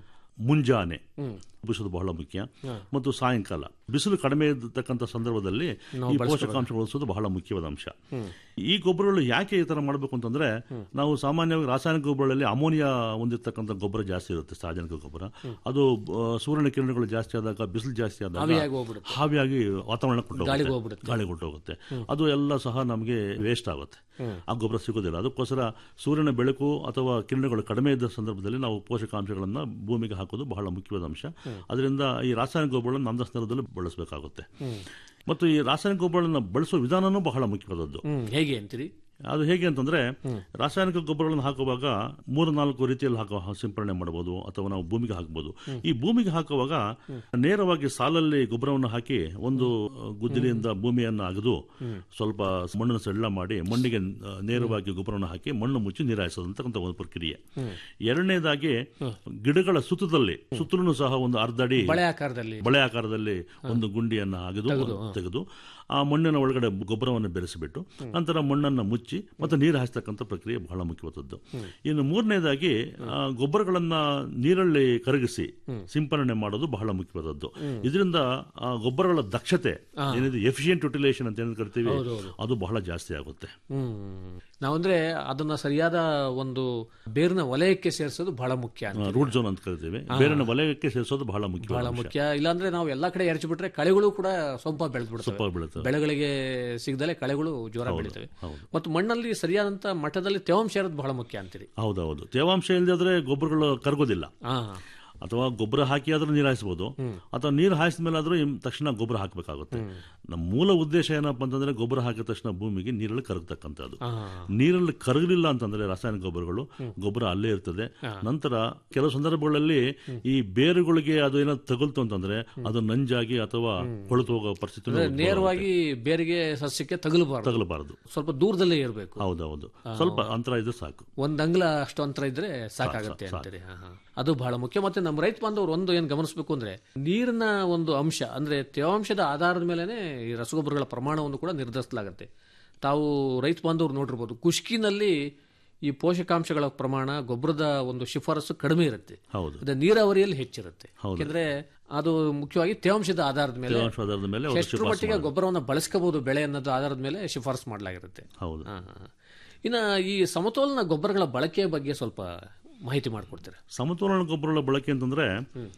ಮುಂಜಾನೆ ಬಿಸಿಲು ಬಹಳ ಮುಖ್ಯ ಮತ್ತು ಸಾಯಂಕಾಲ ಬಿಸಿಲು ಕಡಿಮೆ ಇರತಕ್ಕಂಥ ಸಂದರ್ಭದಲ್ಲಿ ನಾವು ಈ ಬಳಸ್ಕೊಬೇಕು. ಪೋಷಕಾಂಶ ಬಳಸೋದು ಬಹಳ ಮುಖ್ಯವಾದ ಅಂಶ ಈ ಗೊಬ್ಬರಗಳು ಯಾಕೆ ಈ ತರ ಮಾಡಬೇಕು ಅಂತಂದ್ರೆ ನಾವು ಸಾಮಾನ್ಯವಾಗಿ ರಾಸಾಯನಿಕ ಗೊಬ್ಬರಗಳಲ್ಲಿ ಅಮೋನಿಯಾ ಹೊಂದಿರತಕ್ಕಂಥ ಗೊಬ್ಬರ ಜಾಸ್ತಿ ಇರುತ್ತೆ ಸಾರ್ವಜನಿಕ ಗೊಬ್ಬರ ಅದು ಆ, ಸೂರ್ಯನ ಕಿರಣಗಳು ಜಾಸ್ತಿ ಆದಾಗ ಬಿಸಿಲು ಜಾಸ್ತಿ ಆದಾಗ ಆವಿಯಾಗಿ ಹೋಗ್ಬಿಡುತ್ತೆ. ಹಾವಿಯಾಗಿ ವಾತಾವರಣ ಗಾಳಿಗೆ ಹೋಗ್ಬಿಡುತ್ತೆ. ಗಾಳಿ ಹೋಗುತ್ತೆ ಅದು ಎಲ್ಲ ಸಹ ನಮಗೆ ವೇಸ್ಟ್ ಆಗುತ್ತೆ ಆ ಗೊಬ್ಬರ ಸಿಗೋದಿಲ್ಲ ಅದಕ್ಕೋಸ್ಕರ ಸೂರ್ಯನ ಬೆಳಕು ಅಥವಾ ಕಿರಣಗಳು ಕಡಿಮೆ ಇದ್ದ ಸಂದರ್ಭದಲ್ಲಿ ನಾವು ಪೋಷಕಾಂಶಗಳನ್ನ ಭೂಮಿಗೆ ಹಾಕೋದು ಬಹಳ ಮುಖ್ಯವಾದ ಅಂಶ ಅದರಿಂದ ಈ ರಾಸಾಯನಿಕ ಗೊಬ್ಬರಗಳನ್ನು ಅಂದ ಸಂದರ್ಭದಲ್ಲಿ ಬಳಸಬೇಕಾಗುತ್ತೆ ಮತ್ತು ಈ ರಾಸಾಯನಿಕ ಗೊಬ್ಬರಗಳನ್ನು ಬಳಸುವ ವಿಧಾನನೂ ಬಹಳ ಮುಖ್ಯವಾದದ್ದು ಹ್ಮ್ ಹೇಗೆ ಅಂತೀರಿ ಅದು ಹೇಗೆ ಅಂತಂದ್ರೆ ರಾಸಾಯನಿಕ ಗೊಬ್ಬರಗಳನ್ನು ಹಾಕುವಾಗ ಮೂರು ನಾಲ್ಕು ರೀತಿಯಲ್ಲಿ ಹಾಕೋ ಸಿಂಪರಣೆ ಮಾಡಬಹುದು ಅಥವಾ ನಾವು ಭೂಮಿಗೆ ಹಾಕಬಹುದು ಈ ಭೂಮಿಗೆ ಹಾಕುವಾಗ ನೇರವಾಗಿ ಸಾಲಲ್ಲಿ ಗೊಬ್ಬರವನ್ನು ಹಾಕಿ ಒಂದು ಅಹ್, ಗುದ್ದಲಿಯಿಂದ ಭೂಮಿಯನ್ನು ಅಗೆದು ಸ್ವಲ್ಪ ಮಣ್ಣನ್ನು ಸಡಿಲ ಮಾಡಿ ಮಣ್ಣಿಗೆ ಅಹ್, ನೇರವಾಗಿ ಗೊಬ್ಬರವನ್ನು ಹಾಕಿ ಮಣ್ಣು ಮುಚ್ಚಿ ನೀರಾಯಿಸೋದು ಅಂತಕ್ಕಂಥ ಒಂದು ಪ್ರಕ್ರಿಯೆ ಎರಡನೇದಾಗಿ ಗಿಡಗಳ ಸುತ್ತದಲ್ಲಿ ಸುತ್ತಲೂ ಸಹ ಒಂದು ಅರ್ಧ ಅಡಿ ಬಳೆ ಆಕಾರದಲ್ಲಿ ಬಳೆ ಆಕಾರದಲ್ಲಿ ಒಂದು ಗುಂಡಿಯನ್ನು ಅಗೆದು ತೆಗೆದು, ಹ. ತೆಗೆದು ಆ ಮಣ್ಣಿನ ಒಳಗಡೆ ಗೊಬ್ಬರವನ್ನು ಬೆರೆಸಿಬಿಟ್ಟು ನಂತರ ಮಣ್ಣನ್ನು ಮುಚ್ಚಿ ಮತ್ತು ನೀರು ಹಾಯಿಸ್ತಕ್ಕಂಥ ಪ್ರಕ್ರಿಯೆ ಬಹಳ ಮುಖ್ಯವಾದದ್ದು ಇನ್ನು ಮೂರನೇದಾಗಿ ಆ, ಗೊಬ್ಬರಗಳನ್ನ ನೀರಲ್ಲಿ ಕರಗಿಸಿ ಸಿಂಪರಣೆ ಮಾಡೋದು ಬಹಳ ಮುಖ್ಯವಾದದ್ದು ಇದರಿಂದ ಆ ಗೊಬ್ಬರಗಳ ದಕ್ಷತೆ ಹಾ. ಏನಿದೆ ಎಫಿಷಿಯಂಟ್ ಯುಟಿಲೈಸೇಷನ್ ಅಂತ ಏನು ಕರಿತೀವಿ ಹೌದು, ಹೌದು. ಅದು ಬಹಳ ಜಾಸ್ತಿ ಆಗುತ್ತೆ ಹ್ಮ್ ನಾವಂದ್ರೆ ಅದನ್ನ ಸರಿಯಾದ ಒಂದು ಬೇರಿನ ವಲಯಕ್ಕೆ ಸೇರಿಸೋದು ಬಹಳ ಮುಖ್ಯ ಅಂತ ರೂಟ್ ಝೋನ್ ಅಂತ ಕರಿತೀವಿ ಹಾ. ಬೇರಿನ ವಲಯಕ್ಕೆ ಸೇರಿಸೋದು ಬಹಳ ಮುಖ್ಯ ಬಹಳ ಮುಖ್ಯ ಇಲ್ಲಾಂದ್ರೆ ನಾವು ಎಲ್ಲಾ ಕಡೆ ಎರಚಿ ಬಿಟ್ರೆ ಕಳೆಗಳು ಕೂಡ ಸ್ವಲ್ಪ ಬೆಳೆದ್ಬಿಡ್ತವೆ ಸೊಪ್ಪಾಗಿ ಬೆಳೀತವೆ. ಬೆಳೆಗಳಿಗೆ ಸಿಗದಲೆ ಕಳೆಗಳು ಜೋರ ಹೌದು, ಬೆಳಿತವೆ ಹೌದು. ಮತ್ತು ಮಣ್ಣಲ್ಲಿ ಸರಿಯಾದಂತ ಮಟ್ಟದಲ್ಲಿ ತೇವಾಂಶ ಇರೋದು ಬಹಳ ಮುಖ್ಯ ಅಂತೀರಿ ಹೌದೌದು ತೇವಾಂಶ ಇಲ್ಲದೆ ಗೊಬ್ಬರಗಳು ಕರಗೋದಿಲ್ಲ ಹಾ ಅಥವಾ ಗೊಬ್ಬರ ಹಾಕಿ ಆದ್ರೂ ನೀರು ಹಾಯಿಸ್ಬೋದು ಅಥವಾ ನೀರು ಹಾಯಿಸಿದ ಮೇಲೆ ಆದ್ರೂ ಇಮ್- ತಕ್ಷಣ ಗೊಬ್ಬರ ಹಾಕಬೇಕಾಗುತ್ತೆ ನಮ್ಮ ಮೂಲ ಉದ್ದೇಶ ಏನಪ್ಪ ಅಂತಂದ್ರೆ ಗೊಬ್ಬರ ಹಾಕಿದ ತಕ್ಷಣ ಭೂಮಿಗೆ ನೀರಲ್ಲಿ ಕರಗತಕ್ಕಂಥದ್ದು ಹಾ. ನೀರಲ್ಲಿ ಕರಗಲಿಲ್ಲ ಅಂತಂದ್ರೆ ರಾಸಾಯನಿಕ ಗೊಬ್ಬರಗಳು ಗೊಬ್ಬರ ಅಲ್ಲೇ ಇರ್ತದೆ ನಂತರ ಕೆಲವು ಸಂದರ್ಭಗಳಲ್ಲಿ ಈ ಬೇರುಗಳಿಗೆ ಅದು ಏನಾದ್ರು ತಗುಲ್ತು ಅಂತಂದ್ರೆ ಅದು ನಂಜಾಗಿ ಅಥವಾ ಕೊಳೆತು ಹೋಗೋ ಪರಿಸ್ಥಿತಿ ಅಂದ್ರೆ ನೇರವಾಗಿ ಬೇರಿಗೆ ಸಸ್ಯಕ್ಕೆ ತಗಲಬಾರದು ತಗಲಬಾರದು ಸ್ವಲ್ಪ ದೂರದಲ್ಲೇ ಇರಬೇಕು ಹೌದೌದು ಸ್ವಲ್ಪ ಅಂತರ ಇದ್ರೆ ಸಾಕು ಒಂದ್ ಅಂಗ್ಲ ಅಷ್ಟು ಅಂತರ ಇದ್ರೆ ಸಾಕಾಗತ್ತೆ ಸಾಕು. ಅಂತೀರಿ ಹಾ, ಹಾ. ಅದು ಬಹಳ ಮುಖ್ಯ ಮತ್ತೆ ನಮ್ಮ ರೈತ ಬಾಂಧವರು ಒಂದು ಏನ್ ಗಮನಿಸಬೇಕು ಅಂದ್ರೆ ನೀರಿನ ಒಂದು ಅಂಶ ಅಂದ್ರೆ ತೇವಾಂಶದ ಆಧಾರದ ಮೇಲೆನೆ ಈ ರಸಗೊಬ್ಬರಗಳ ಪ್ರಮಾಣವನ್ನು ಕೂಡ ನಿರ್ಧರಿಸಲಾಗುತ್ತೆ ತಾವು ರೈತ ಬಾಂಧವರು ನೋಡಿರ್ಬೋದು ಕುಷ್ಕಿನಲ್ಲಿ ಈ ಪೋಷಕಾಂಶಗಳ ಪ್ರಮಾಣ ಗೊಬ್ಬರದ ಒಂದು ಶಿಫಾರಸು ಕಡಿಮೆ ಇರುತ್ತೆ ಹೌದು ಅದೇ ನೀರಾವರಿಯಲ್ಲಿ ಹೆಚ್ಚಿರುತ್ತೆ ಹೌದು. ಯಾಕಂದ್ರೆ ಅದು ಮುಖ್ಯವಾಗಿ ತೇವಾಂಶದ ಆಧಾರದ ಮೇಲೆ ತೇವಾಂಶದ ಆಧಾರದ ಮೇಲೆ ಅವರು ಎಷ್ಟರ ಶಿಫಾರಸು ಮಟ್ಟಿಗೆ ಮಾಡೋದು. ಗೊಬ್ಬರವನ್ನು ಬಳಸ್ಕೋಬಹುದು ಬೆಳೆ ಅನ್ನೋದು ಆಧಾರದ ಮೇಲೆ ಶಿಫಾರಸು ಮಾಡಲಾಗಿರುತ್ತೆ ಹೌದು ಹಾ, ಹಾ. ಇನ್ನ ಈ ಸಮತೋಲನ ಗೊಬ್ಬರಗಳ ಬಳಕೆಯ ಬಗ್ಗೆ ಸ್ವಲ್ಪ ಮಾಹಿತಿ ಮಾಡಿಕೊಡ್ತೀರಾ ಸಮತೋಲನ ಗೊಬ್ಬರಗಳ ಬಳಕೆ ಅಂತಂದ್ರೆ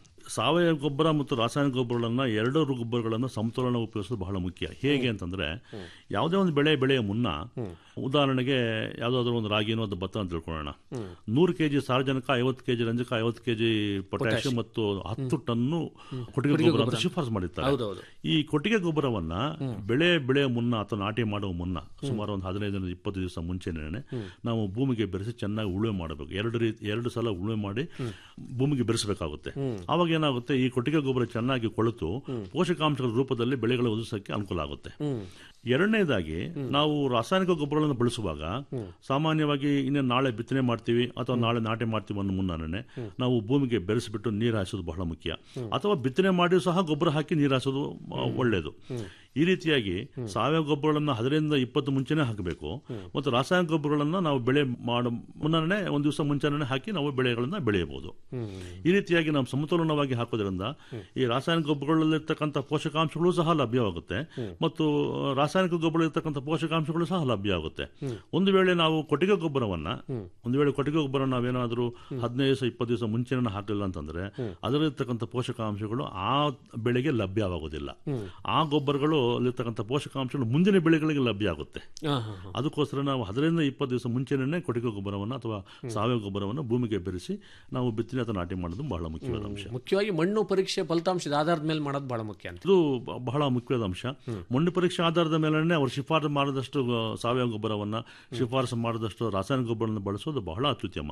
ಸಾವಯವ ಗೊಬ್ಬರ ಮತ್ತು ರಾಸಾಯನಿಕ ಗೊಬ್ಬರಗಳನ್ನ ಎರಡು ಗೊಬ್ಬರಗಳನ್ನು ಸಮತೋಲನ ಉಪಯೋಗಿಸೋದು ಬಹಳ ಮುಖ್ಯ ಹೇಗೆ ಅಂತಂದ್ರೆ ಯಾವುದೇ ಒಂದು ಬೆಳೆ ಬೆಳೆಯ ಮುನ್ನ ಉದಾಹರಣೆಗೆ ಯಾವುದಾದ್ರೂ ಒಂದು ರಾಗಿನೋ ಅದು ಭತ್ತ ಅಂತ ತಿಳ್ಕೊಳ್ಳೋಣ ನೂರು ಕೆಜಿ ಸಾರಜನಕ ಐವತ್ತು ಕೆಜಿ ರಂಜಕ ಐವತ್ತು ಕೆಜಿ ಪೊಟ್ಯಾಷಿಯಂ ಮತ್ತು ಹತ್ತು ಟನ್ನು ಕೊಟ್ಟಿಗೆ ಕೊಟ್ಟಿಗೆ ಗೊಬ್ಬರ ಅಂತ ಗೊಬ್ಬರ. ಶಿಫಾರಸು ಮಾಡಿರ್ತಾರೆ ಹೌದೌದು. ಈ ಕೊಟ್ಟಿಗೆ ಗೊಬ್ಬರವನ್ನ ಬೆಳೆ ಬೆಳೆಯ ಮುನ್ನ ಅಥವಾ ನಾಟಿ ಮಾಡುವ ಮುನ್ನ ಸುಮಾರು ಒಂದು ಹದಿನೈದರಿಂದ ಇಪ್ಪತ್ತು ದಿವಸ ಮುಂಚೆನೆ ನಾವು ಭೂಮಿಗೆ ಬೆರೆಸಿ ಚೆನ್ನಾಗಿ ಉಳುಮೆ ಮಾಡಬೇಕು ಎರಡು ರೀತಿ ಎರಡು ಸಲ ಉಳುಮೆ ಮಾಡಿ ಭೂಮಿಗೆ ಬೆರೆಸಬೇಕಾಗುತ್ತೆ ಆವಾಗ ಏನಾಗುತ್ತೆ ಈ ಕೊಟ್ಟಿಗೆ ಗೊಬ್ಬರ ಚೆನ್ನಾಗಿ ಕೊಳೆತು ಪೋಷಕಾಂಶಗಳ ರೂಪದಲ್ಲಿ ಬೆಳೆಗಳ ಒದಗಿಸಕ್ಕೆ ಅನುಕೂಲ ಆಗುತ್ತೆ ಎರಡನೇದಾಗಿ ನಾವು ರಾಸಾಯನಿಕ ಗೊಬ್ಬರಗಳನ್ನು ಬಳಸುವಾಗ ಸಾಮಾನ್ಯವಾಗಿ ಇನ್ನು ನಾಳೆ ಬಿತ್ತನೆ ಮಾಡ್ತೀವಿ ಅಥವಾ ನಾಳೆ ನಾಟಿ ಮಾಡ್ತೀವಿ ಅನ್ನೋ ಮುನ್ನಾನೆ ನಾವು ಭೂಮಿಗೆ ಬೆರೆಸಿಬಿಟ್ಟು ನೀರು ಹಾಯಿಸೋದು ಬಹಳ ಮುಖ್ಯ ಅಥವಾ ಬಿತ್ತನೆ ಮಾಡಿ ಸಹ ಗೊಬ್ಬರ ಹಾಕಿ ನೀರು ಹಾಯಿಸೋದು ಆ, ಒಳ್ಳೆಯದು ಈ ರೀತಿಯಾಗಿ ಸಾವಯವ ಗೊಬ್ಬರಗಳನ್ನ ಹದಿನೈದರಿಂದ ಇಪ್ಪತ್ತು ಮುಂಚೆನೆ ಹಾಕಬೇಕು ಮತ್ತು ರಾಸಾಯನಿಕ ಗೊಬ್ಬರಗಳನ್ನ ನಾವು ಬೆಳೆ ಮಾಡೋ ಮುನ್ನನೇ ಒಂದು ದಿವಸ ಮುಂಚೆನೇ ಹಾಕಿ ನಾವು ಬೆಳೆಗಳನ್ನ ಬೆಳೆಯಬಹುದು ಈ ರೀತಿಯಾಗಿ ನಾವು ಸಮತೋಲನವಾಗಿ ಹಾಕೋದ್ರಿಂದ ಈ ರಾಸಾಯನಿಕ ಗೊಬ್ಬರಗಳಲ್ಲಿರ್ತಕ್ಕಂಥ ಪೋಷಕಾಂಶಗಳು ಸಹ ಲಭ್ಯವಾಗುತ್ತೆ ಮತ್ತು ರಾಸಾಯನಿಕ ಗೊಬ್ಬರಲ್ಲಿರ್ತಕ್ಕಂಥ ಪೋಷಕಾಂಶಗಳು ಸಹ ಲಭ್ಯವಾಗುತ್ತೆ ಒಂದು ವೇಳೆ ನಾವು ಕೊಟ್ಟಿಗೆ ಗೊಬ್ಬರವನ್ನ ಒಂದು ವೇಳೆ ಕೊಟ್ಟಿಗೆ ಗೊಬ್ಬರ ನಾವೇನಾದರೂ ಹದಿನೈದು ದಿವಸ ಇಪ್ಪತ್ತು ದಿವಸ ಮುಂಚೆನೇ ಹಾಕಲಿಲ್ಲ ಅಂತಂದ್ರೆ ಅದರಲ್ಲಿರ್ತಕ್ಕಂಥ ಪೋಷಕಾಂಶಗಳು ಆ ಬೆಳೆಗೆ ಲಭ್ಯವಾಗೋದಿಲ್ಲ ಆ ಗೊಬ್ಬರಗಳು ಅಲ್ಲಿರ್ತಕ್ಕಂಥ ಪೋಷಕಾಂಶಗಳು ಮುಂದಿನ ಬೆಳೆಗಳಿಗೆ ಲಭ್ಯ ಆಗುತ್ತೆ ಹಾ, ಹಾ, ಹಾ. ಅದಕ್ಕೋಸ್ಕರ ನಾವು ಹದಿನೈದರಿಂದ ಇಪ್ಪತ್ತು ದಿವಸ ಮುಂಚೆನೇ ಕೊಟ್ಟಿಗೆ ಗೊಬ್ಬರವನ್ನು ಅಥವಾ ಸಾವಯವ ಗೊಬ್ಬರವನ್ನು ಭೂಮಿಗೆ ಬೆರೆಸಿ ನಾವು ಬಿತ್ತನೆ ಅಥವಾ ನಾಟಿ ಮಾಡೋದು ಬಹಳ ಮುಖ್ಯವಾದ ಅಂಶ ಮುಖ್ಯವಾಗಿ ಮಣ್ಣು ಪರೀಕ್ಷೆ ಫಲಿತಾಂಶದ ಆಧಾರದ ಮೇಲೆ ಮಾಡೋದು ಬಹಳ ಮುಖ್ಯ ಅಂತ ಇದು ಬ- ಬಹಳ ಮುಖ್ಯವಾದ ಅಂಶ ಮಣ್ಣು ಪರೀಕ್ಷೆ ಆಧಾರದ ಮೇಲೆ ಅವರು ಶಿಫಾರಸು ಮಾಡಿದಷ್ಟು ಆ, ಸಾವಯವ ಗೊಬ್ಬರವನ್ನ ಶಿಫಾರಸು ಮಾಡಿದಷ್ಟು ರಾಸಾಯನಿಕ ಗೊಬ್ಬರವನ್ನು ಬಳಸೋದು ಬಹಳ ಅತ್ಯುತ್ತಮ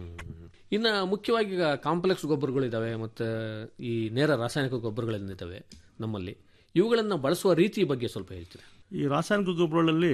ಇನ್ನು ಮುಖ್ಯವಾಗಿ ಈಗ ಕಾಂಪ್ಲೆಕ್ಸ್ ಗೊಬ್ಬರಗಳಿದ್ದಾವೆ ಮತ್ತು ಈ ನೇರ ರಾಸಾಯನಿಕ ಗೊಬ್ಬರಗಳೇನಿದ್ದಾವೆ ನಮ್ಮಲ್ಲಿ ಇವುಗಳನ್ನು ಬಳಸುವ ರೀತಿ ಬಗ್ಗೆ ಸ್ವಲ್ಪ ಹೇಳ್ತೀರಾ ಈ ರಾಸಾಯನಿಕ ಗೊಬ್ಬರಗಳಲ್ಲಿ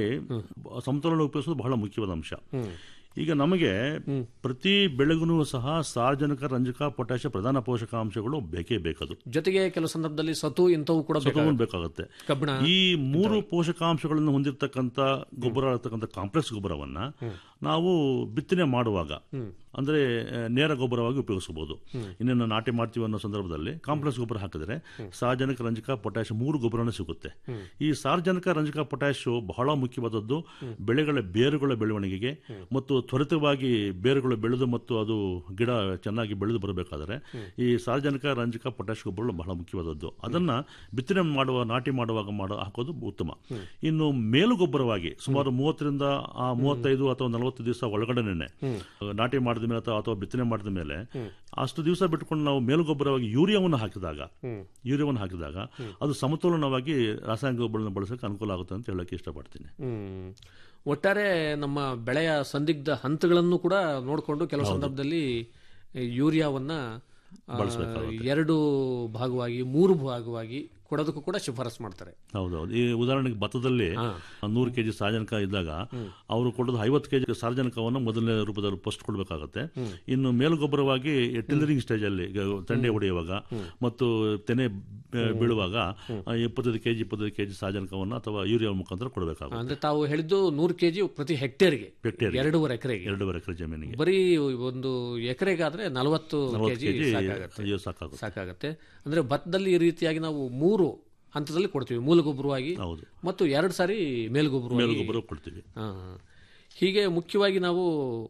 ಸಮತೋಲನ ಉಪಯೋಗಿಸೋದು ಬಹಳ ಮುಖ್ಯವಾದ ಅಂಶ ಈಗ ನಮಗೆ ಪ್ರತಿ ಬೆಳೆಗೂ ಸಹ ಸಾರ್ವಜನಿಕ ರಂಜಕ ಪೊಟ್ಯಾಷಿಯ ಪ್ರಧಾನ ಪೋಷಕಾಂಶಗಳು ಬೇಕೇ ಬೇಕದು ಜೊತೆಗೆ ಕೆಲವು ಸಂದರ್ಭದಲ್ಲಿ ಸತು ಇಂಥವು ಕೂಡ ಸತುವನ್ನು ಬೇಕಾಗುತ್ತೆ. ಬೇಕಾಗುತ್ತೆ ಕಬ್ಬಿಣ ಈ ಮೂರು ಪೋಷಕಾಂಶಗಳನ್ನು ಹೊಂದಿರತಕ್ಕಂಥ ಗೊಬ್ಬರ ಇರತಕ್ಕಂಥ ಕಾಂಪ್ಲೆಕ್ಸ್ ಗೊಬ್ಬರವನ್ನ ನಾವು ಬಿತ್ತನೆ ಮಾಡುವಾಗ ಅಂದ್ರೆ ಆ, ನೇರ ಗೊಬ್ಬರವಾಗಿ ಉಪಯೋಗಿಸಬಹುದು ಇನ್ನೇನು ನಾಟಿ ಮಾಡ್ತೀವಿ ಅನ್ನೋ ಸಂದರ್ಭದಲ್ಲಿ ಕಾಂಪ್ಲೆಕ್ಸ್ ಗೊಬ್ಬರ ಹಾಕಿದ್ರೆ ಸಾರ್ವಜನಿಕ ರಂಜಕ ಪೊಟ್ಯಾಶ್ ಮೂರು ಗೊಬ್ಬರನ ಸಿಗುತ್ತೆ ಈ ಸಾರ್ವಜನಿಕ ರಂಜಕ ಪೊಟ್ಯಾಶ್ ಬಹಳ ಮುಖ್ಯವಾದದ್ದು ಬೆಳೆಗಳ ಬೇರುಗಳ ಬೆಳವಣಿಗೆಗೆ ಮತ್ತು ತ್ವರಿತವಾಗಿ ಬೇರುಗಳು ಬೆಳೆದು ಮತ್ತು ಅದು ಗಿಡ ಚೆನ್ನಾಗಿ ಬೆಳೆದು ಬರಬೇಕಾದ್ರೆ ಈ ಸಾರ್ವಜನಿಕ ರಂಜಕ ಪೊಟ್ಯಾಶ್ ಗೊಬ್ಬರಗಳು ಬಹಳ ಮುಖ್ಯವಾದದ್ದು ಅದನ್ನ ಬಿತ್ತನೆ ಮಾಡುವ ನಾಟಿ ಮಾಡುವಾಗ ಮಾಡೋ ಹಾಕೋದು ಉತ್ತಮ ಇನ್ನು ಮೇಲು ಗೊಬ್ಬರವಾಗಿ ಸುಮಾರು ಮೂವತ್ತರಿಂದ ಆ ಮೂವತ್ತೈದು ಅಥವಾ ನಲವತ್ತು ದಿವಸ ಒಳಗಡೆನೆ ನಾಟಿ ಮಾಡಿದ ಮೇಲೆ ಅಥವಾ ಅಥವಾ ಬಿತ್ತನೆ ಮಾಡಿದ ಮೇಲೆ ಅಷ್ಟು ದಿವಸ ಬಿಟ್ಕೊಂಡು ನಾವು ಮೇಲು ಗೊಬ್ಬರವಾಗಿ ಯೂರಿಯಾವನ್ನು ಹಾಕಿದಾಗ ಯೂರಿಯಾವನ್ನು ಹಾಕಿದಾಗ ಅದು ಸಮತೋಲನವಾಗಿ ರಾಸಾಯನಿಕ ಗೊಬ್ಬರವನ್ನು ಬಳಸಕ್ಕೆ ಅನುಕೂಲ ಆಗುತ್ತೆ ಅಂತ ಹೇಳಕ್ಕೆ ಇಷ್ಟಪಡ್ತೀನಿ ಹ್ಮ್. ಒಟ್ಟಾರೆ ನಮ್ಮ ಬೆಳೆಯ ಸಂದಿಗ್ಧ ಹಂತಗಳನ್ನು ಕೂಡ ನೋಡಿಕೊಂಡು ಕೆಲವು ಸಂದರ್ಭದಲ್ಲಿ ಯೂರಿಯಾವನ್ನ ಆ, ಬಳಸ್ಬೇಕಾಗುತ್ತೆ. ಎರಡು ಭಾಗವಾಗಿ ಮೂರು ಭಾಗವಾಗಿ ಕೊಡೋದಕ್ಕೂ ಕೂಡ ಶಿಫಾರಸು ಮಾಡ್ತಾರೆ ಹೌದೌದು ಈ ಉದಾಹರಣೆಗೆ ಭತ್ತದಲ್ಲಿ ನೂರು ಕೆಜಿ ಸಾರ್ವಜನಿಕ ಇದ್ದಾಗ ಅವರು ಕೊಡೋದು ಐವತ್ತು ಕೆಜಿ ಸಾರ್ವಜನಿಕವನ್ನು ಮೊದಲನೇ ರೂಪದಲ್ಲಿ ಫಸ್ಟ್ ಕೊಡಬೇಕಾಗುತ್ತೆ ಇನ್ನು ಮೇಲುಗೊಬ್ಬರವಾಗಿ ಟಿಲ್ಲರಿಂಗ್ ಸ್ಟೇಜ್ ಅಲ್ಲಿ ಈಗ ತಂಡೆ ಹೊಡೆಯುವಾಗ ಮತ್ತು ತೆನೆ ಬೆ- ಬೀಳುವಾಗ ಆ, ಇಪ್ಪತ್ತೈದು ಕೆಜಿ ಇಪ್ಪತ್ತೈದು ಕೆಜಿ ಸಾರ್ವಜನಿಕವನ್ನು ಅಥವಾ ಯೂರಿಯಾ ಮುಖಾಂತರ ಕೊಡಬೇಕಾಗುತ್ತೆ ಅಂದ್ರೆ ತಾವು ಹೇಳಿದ್ದು ನೂರು ಕೆಜಿ ಪ್ರತಿ ಹೆಕ್ಟೇರ್ಗೆ ಹೆಕ್ಟೇರ್ಗೆ. ಎರಡೂವರೆ ಎಕರೆಗೆ ಎರಡೂವರೆ ಎಕರೆ ಜಮೀನಿಗೆ ಬರೀ ಒಂದು ಎಕರೆಗಾದ್ರೆ ನಲವತ್ತು ನಲವತ್ತು ಕೆಜಿ ಕೆಜಿ ಸಾಕಾಗತ್ತೆ ಅಯ್ಯೋ ಸಾಕಾಗುತ್ತೆ ಸಾಕಾಗತ್ತೆ ಅಂದ್ರೆ ಭತ್ತದಲ್ಲಿ ಈ ರೀತಿಯಾಗಿ ನಾವು ಮೂರು ಹಂತದಲ್ಲಿ ಕೊಡ್ತೀವಿ ಮೂಲಗೊಬ್ಬರವಾಗಿ ಹೌದು ಮತ್ತು ಎರಡು ಸಾರಿ ಮೇಲ್ಗೊಬ್ಬರವಾಗಿ ಮೇಲುಗೊಬ್ಬರ ಕೊಡ್ತೀವಿ ಹಾ, ಹಾ. ಹೀಗೆ ಮುಖ್ಯವಾಗಿ ನಾವು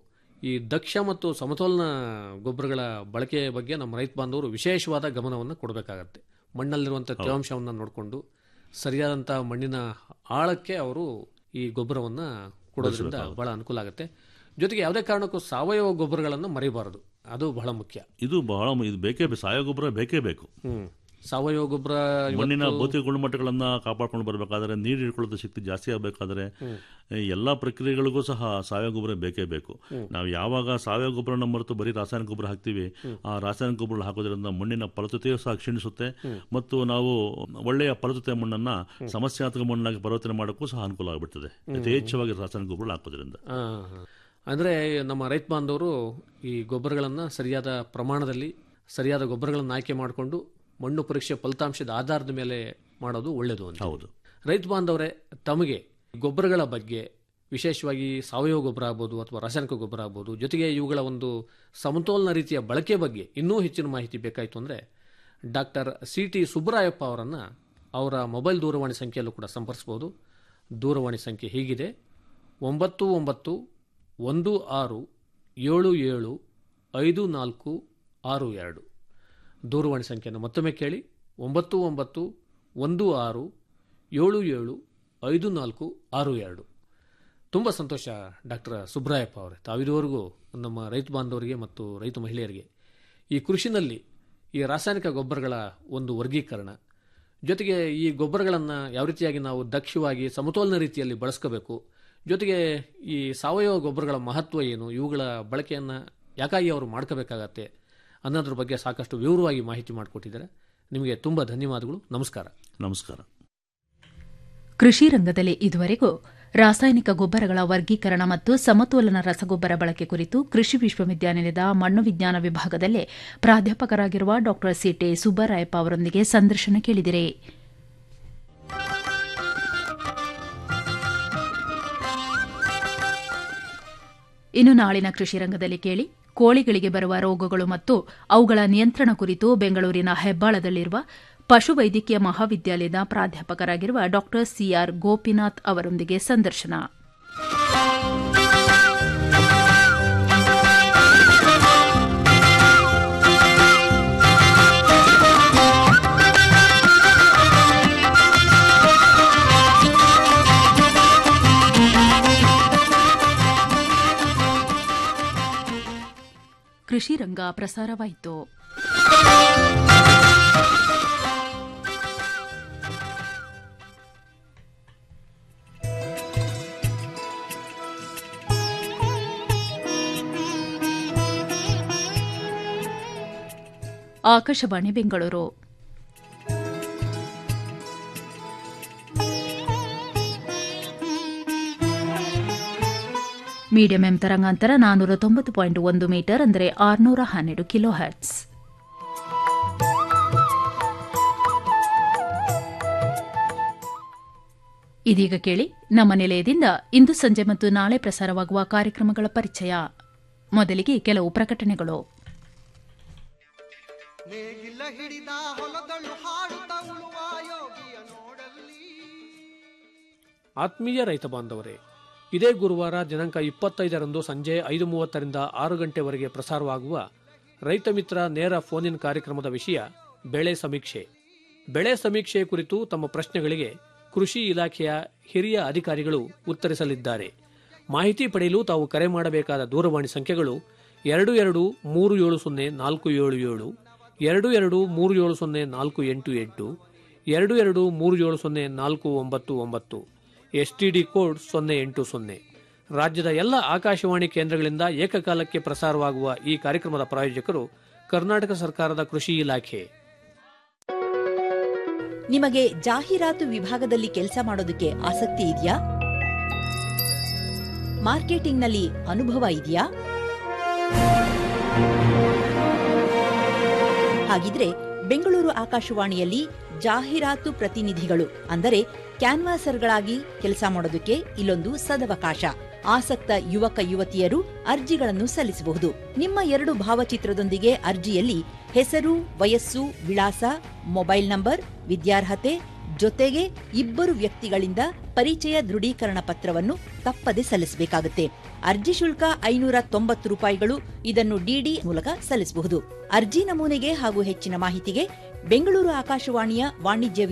ಈ ದಕ್ಷ ಮತ್ತು ಸಮತೋಲನ ಗೊಬ್ಬರಗಳ ಬಳಕೆಯ ಬಗ್ಗೆ ನಮ್ಮ ರೈತ ಬಾಂಧವರು ವಿಶೇಷವಾದ ಗಮನವನ್ನು ಕೊಡಬೇಕಾಗತ್ತೆ ಮಣ್ಣಲ್ಲಿರುವಂಥ ತೇವಾಂಶವನ್ನು ನೋಡಿಕೊಂಡು ಸರಿಯಾದಂಥ ಮಣ್ಣಿನ ಆಳಕ್ಕೆ ಅವರು ಈ ಗೊಬ್ಬರವನ್ನು ಕೊಡೋದ್ರಿಂದ ಬಹಳ ಅನುಕೂಲ ಆಗುತ್ತೆ ಜೊತೆಗೆ ಯಾವುದೇ ಕಾರಣಕ್ಕೂ ಸಾವಯವ ಗೊಬ್ಬರಗಳನ್ನು ಮರಿಬಾರದು ಅದು ಬಹಳ ಮುಖ್ಯ ಇದು ಬಹಳ ಇದು ಬೇಕೇ ಬೇಕು ಸಾವಯವ ಗೊಬ್ಬರ ಬೇಕೇ ಬೇಕು ಹ್ಮ್ ಸಾವಯವ ಗೊಬ್ಬರ ಮಣ್ಣಿನ ಭೌತಿಕ ಗುಣಮಟ್ಟಗಳನ್ನ ಕಾಪಾಡ್ಕೊಂಡು ಬರಬೇಕಾದ್ರೆ ನೀರು ಹಿಡ್ಕೊಳ್ಳೋದು ಶಕ್ತಿ ಜಾಸ್ತಿ ಆಗಬೇಕಾದ್ರೆ ಎಲ್ಲ ಪ್ರಕ್ರಿಯೆಗಳಿಗೂ ಸಹ ಸಾವಯವ ಗೊಬ್ಬರ ಬೇಕೇ ಬೇಕು ನಾವು ಯಾವಾಗ ಸಾವಯವ ಗೊಬ್ಬರನ ಮರೆತು ಬರೀ ರಾಸಾಯನಿಕ ಗೊಬ್ಬರ ಹಾಕ್ತೀವಿ ಆ ರಾಸಾಯನಿಕ ಗೊಬ್ಬರ ಹಾಕೋದ್ರಿಂದ ಮಣ್ಣಿನ ಫಲವತ್ತತೆಯೂ ಸಹ ಕ್ಷೀಣಿಸುತ್ತೆ ಮತ್ತು ನಾವು ಒಳ್ಳೆಯ ಫಲವತ್ತತೆ ಮಣ್ಣನ್ನ ಸಮಸ್ಯಾತ್ಮಕ ಮಣ್ಣಾಗಿ ಪರಿವರ್ತನೆ ಮಾಡೋಕ್ಕೂ ಸಹ ಅನುಕೂಲ ಆಗಿಬಿಡ್ತದೆ ಯಥೇಚ್ಛವಾಗಿ ರಾಸಾಯನಿಕ ಗೊಬ್ಬರ ಹಾಕೋದ್ರಿಂದ ಆ, ಅಂದ್ರೆ ನಮ್ಮ ರೈತ ಬಾಂಧವರು ಈ ಗೊಬ್ಬರಗಳನ್ನು ಸರಿಯಾದ ಪ್ರಮಾಣದಲ್ಲಿ ಸರಿಯಾದ ಗೊಬ್ಬರಗಳನ್ನು ಆಯ್ಕೆ ಮಾಡಿಕೊಂಡು ಮಣ್ಣು ಪರೀಕ್ಷೆ ಫಲಿತಾಂಶದ ಆಧಾರದ ಮೇಲೆ ಮಾಡೋದು ಒಳ್ಳೆಯದು ಅಂತ ಹೌದು ರೈತ ಬಾಂಧವರೇ ತಮಗೆ ಗೊಬ್ಬರಗಳ ಬಗ್ಗೆ ವಿಶೇಷವಾಗಿ ಸಾವಯವ ಗೊಬ್ಬರ ಆಗ್ಬೋದು ಅಥವಾ ರಾಸಾಯನಿಕ ಗೊಬ್ಬರ ಆಗ್ಬೋದು ಜೊತೆಗೆ ಇವುಗಳ ಒಂದು ಸಮತೋಲನ ರೀತಿಯ ಬಳಕೆ ಬಗ್ಗೆ ಇನ್ನೂ ಹೆಚ್ಚಿನ ಮಾಹಿತಿ ಬೇಕಾಯಿತು ಅಂದರೆ ಡಾಕ್ಟರ್ ಸಿ ಟಿ ಸುಬ್ಬರಾಯಪ್ಪ ಅವರನ್ನು ಅವರ ಮೊಬೈಲ್ ದೂರವಾಣಿ ಸಂಖ್ಯೆಯಲ್ಲೂ ಕೂಡ ಸಂಪರ್ಸ್ಬೋದು ದೂರವಾಣಿ ಸಂಖ್ಯೆ ಹೀಗಿದೆ ಒಂಬತ್ತು ಒಂಬತ್ತು ಒಂದು ಆರು ಏಳು ಏಳು ಐದು ನಾಲ್ಕು ಆರು ಎರಡು ದೂರವಾಣಿ ಸಂಖ್ಯೆಯನ್ನು ಮತ್ತೊಮ್ಮೆ ಕೇಳಿ ಒಂಬತ್ತು ಒಂಬತ್ತು ಒಂದು ಆರು ಏಳು ಏಳು ಐದು ನಾಲ್ಕು ಆರು ಎರಡು ತುಂಬ ಸಂತೋಷ ಡಾಕ್ಟರ್ ಸುಬ್ರಾಯಪ್ಪ ಅವರೇ ತಾವಿದುವರೆಗೂ ನಮ್ಮ ರೈತ ಬಾಂಧವರಿಗೆ ಮತ್ತು ರೈತ ಮಹಿಳೆಯರಿಗೆ ಈ ಕೃಷಿನಲ್ಲಿ ಈ ರಾಸಾಯನಿಕ ಗೊಬ್ಬರಗಳ ಒಂದು ವರ್ಗೀಕರಣ ಜೊತೆಗೆ ಈ ಗೊಬ್ಬರಗಳನ್ನು ಯಾವ ರೀತಿಯಾಗಿ ನಾವು ದಕ್ಷವಾಗಿ ಸಮತೋಲನ ರೀತಿಯಲ್ಲಿ ಬಳಸ್ಕೋಬೇಕು ಜೊತೆಗೆ ಈ ಸಾವಯವ ಗೊಬ್ಬರಗಳ ಮಹತ್ವ ಏನು ಇವುಗಳ ಬಳಕೆಯನ್ನು ಯಾಕಾಗಿ ಅವರು ಮಾಡ್ಕೋಬೇಕಾಗತ್ತೆ ಅನ್ನೋದ್ರ ಬಗ್ಗೆ ಸಾಕಷ್ಟು ವಿವರವಾಗಿ ಮಾಹಿತಿ ಮಾಡಿಕೊಟ್ಟಿದ್ದಾರೆ ನಿಮಗೆ ತುಂಬ ಧನ್ಯವಾದಗಳು ನಮಸ್ಕಾರ ನಮಸ್ಕಾರ ಕೃಷಿ ರಂಗದಲ್ಲಿ ಇದುವರೆಗೂ ರಾಸಾಯನಿಕ ಗೊಬ್ಬರಗಳ ವರ್ಗೀಕರಣ ಮತ್ತು ಸಮತೋಲನ ರಸಗೊಬ್ಬರ ಬಳಕೆ ಕುರಿತು ಕೃಷಿ ವಿಶ್ವವಿದ್ಯಾನಿಲಯದ ಮಣ್ಣು ವಿಜ್ಞಾನ ವಿಭಾಗದಲ್ಲಿ ಪ್ರಾಧ್ಯಾಪಕರಾಗಿರುವ ಡಾ ಸಿಟಿ ಸುಬ್ಬರಾಯಪ್ಪ ಅವರೊಂದಿಗೆ ಸಂದರ್ಶನ ಕೇಳಿದಿರಿ ಇನ್ನು ನಾಳಿನ ಕೃಷಿ ರಂಗದಲ್ಲಿ ಕೇಳಿ ಕೋಳಿಗಳಿಗೆ ಬರುವ ರೋಗಗಳು ಮತ್ತು ಅವುಗಳ ನಿಯಂತ್ರಣ ಕುರಿತು ಬೆಂಗಳೂರಿನ ಹೆಬ್ಬಾಳದಲ್ಲಿರುವ ಪಶುವೈದ್ಯಕೀಯ ಮಹಾವಿದ್ಯಾಲಯದ ಪ್ರಾಧ್ಯಾಪಕರಾಗಿರುವ ಡಾ ಸಿಆರ್ ಗೋಪಿನಾಥ್ ಅವರೊಂದಿಗೆ ಸಂದರ್ಶನ ಕೃಷಿ ರಂಗ ಪ್ರಸಾರವಾಯಿತು ಆಕಾಶವಾಣಿ ಬೆಂಗಳೂರು ಮೀಡಿಯಂ ಎಂ ತರಂಗಾಂತರ ನಾನ್ನೂರ ತೊಂಬತ್ತು ಪಾಯಿಂಟ್ ಒಂದು ಮೀಟರ್ ಅಂದರೆ ಆರುನೂರ ಹನ್ನೆರಡು ಕಿಲೋ ಹರ್ಟ್ಸ್ ಇದೀಗ ಕೇಳಿ ನಮ್ಮ ನಿಲಯದಿಂದ ಇಂದು ಸಂಜೆ ಮತ್ತು ನಾಳೆ ಪ್ರಸಾರವಾಗುವ ಕಾರ್ಯಕ್ರಮಗಳ ಪರಿಚಯ ಮೊದಲಿಗೆ ಕೆಲವು ಪ್ರಕಟಣೆಗಳು ನೇಗಿಲ ಹಿಡಿದ ಹೊಲದಳು ಹಾಡುತ್ತ ಉಳುವ ಯೋಗಿಯ ನೋಡಲ್ಲಿ ಆತ್ಮೀಯ ರೈತ ಬಾಂಧವರೇ ಇದೇ ಗುರುವಾರ ದಿನಾಂಕ ಇಪ್ಪತ್ತೈದರಂದು ಸಂಜೆ ಐದು ಮೂವತ್ತರಿಂದ ಆರು ಗಂಟೆವರೆಗೆ ಪ್ರಸಾರವಾಗುವ ರೈತ ಮಿತ್ರ ನೇರ ಫೋನ್ ಇನ್ ಕಾರ್ಯಕ್ರಮದ ವಿಷಯ ಬೆಳೆ ಸಮೀಕ್ಷೆ ಬೆಳೆ ಸಮೀಕ್ಷೆ ಕುರಿತು ತಮ್ಮ ಪ್ರಶ್ನೆಗಳಿಗೆ ಕೃಷಿ ಇಲಾಖೆಯ ಹಿರಿಯ ಅಧಿಕಾರಿಗಳು ಉತ್ತರಿಸಲಿದ್ದಾರೆ ಮಾಹಿತಿ ಪಡೆಯಲು ತಾವು ಕರೆ ಮಾಡಬೇಕಾದ ದೂರವಾಣಿ ಸಂಖ್ಯೆಗಳು ಎರಡು ಎರಡು ಮೂರು ಏಳು ಸೊನ್ನೆ ನಾಲ್ಕು ಏಳು ಏಳು ಎರಡು ಎರಡು ಮೂರು ಏಳು ಸೊನ್ನೆ ನಾಲ್ಕು ಎಂಟು ಎಂಟು ಎರಡು ಎರಡು ಮೂರು ಏಳು ಸೊನ್ನೆ ನಾಲ್ಕು ಒಂಬತ್ತು ಒಂಬತ್ತು ಎಸ್ಟಿಡಿ ಕೋಡ್ ಸೊನ್ನೆ ಎಂಟು ಸೊನ್ನೆ ರಾಜ್ಯದ ಎಲ್ಲ ಆಕಾಶವಾಣಿ ಕೇಂದ್ರಗಳಿಂದ ಏಕಕಾಲಕ್ಕೆ ಪ್ರಸಾರವಾಗುವ ಈ ಕಾರ್ಯಕ್ರಮದ ಪ್ರಾಯೋಜಕರು ಕರ್ನಾಟಕ ಸರ್ಕಾರದ ಕೃಷಿ ಇಲಾಖೆ ನಿಮಗೆ ಜಾಹೀರಾತು ವಿಭಾಗದಲ್ಲಿ ಕೆಲಸ ಮಾಡೋದಕ್ಕೆ ಆಸಕ್ತಿ ಇದೆಯಾ ಮಾರ್ಕೆಟಿಂಗ್ನಲ್ಲಿ ಅನುಭವ ಇದೆಯಾ ಹಾಗಿದ್ರೆ ಬೆಂಗಳೂರು ಆಕಾಶವಾಣಿಯಲ್ಲಿ ಜಾಹೀರಾತು ಪ್ರತಿನಿಧಿಗಳು ಅಂದರೆ ಕ್ಯಾನ್ವಾಸರ್ಗಳಾಗಿ ಕೆಲಸ ಮಾಡೋದಕ್ಕೆ ಇಲ್ಲೊಂದು ಸದವಕಾಶ ಆಸಕ್ತ ಯುವಕ ಯುವತಿಯರು ಅರ್ಜಿಗಳನ್ನು ಸಲ್ಲಿಸಬಹುದು ನಿಮ್ಮ ಎರಡು ಭಾವಚಿತ್ರದೊಂದಿಗೆ ಅರ್ಜಿಯಲ್ಲಿ ಹೆಸರು ವಯಸ್ಸು ವಿಳಾಸ ಮೊಬೈಲ್ ನಂಬರ್ ವಿದ್ಯಾರ್ಹತೆ ಜೊತೆಗೆ ಇಬ್ಬರು ವ್ಯಕ್ತಿಗಳಿಂದ ಪರಿಚಯ ದೃಢೀಕರಣ ಪತ್ರವನ್ನು ತಪ್ಪದೆ ಸಲ್ಲಿಸಬೇಕಾಗುತ್ತೆ ಅರ್ಜಿ ಶುಲ್ಕ ಐನೂರ ತೊಂಬತ್ತು ರೂಪಾಯಿಗಳು ಇದನ್ನು ಡಿಡಿ ಮೂಲಕ ಸಲ್ಲಿಸಬಹುದು ಅರ್ಜಿ ನಮೂನೆಗೆ ಹಾಗೂ ಹೆಚ್ಚಿನ ಮಾಹಿತಿಗೆ ಬೆಂಗಳೂರು ಆಕಾಶವಾಣಿಯ ವಾಣಿಜ್ಯ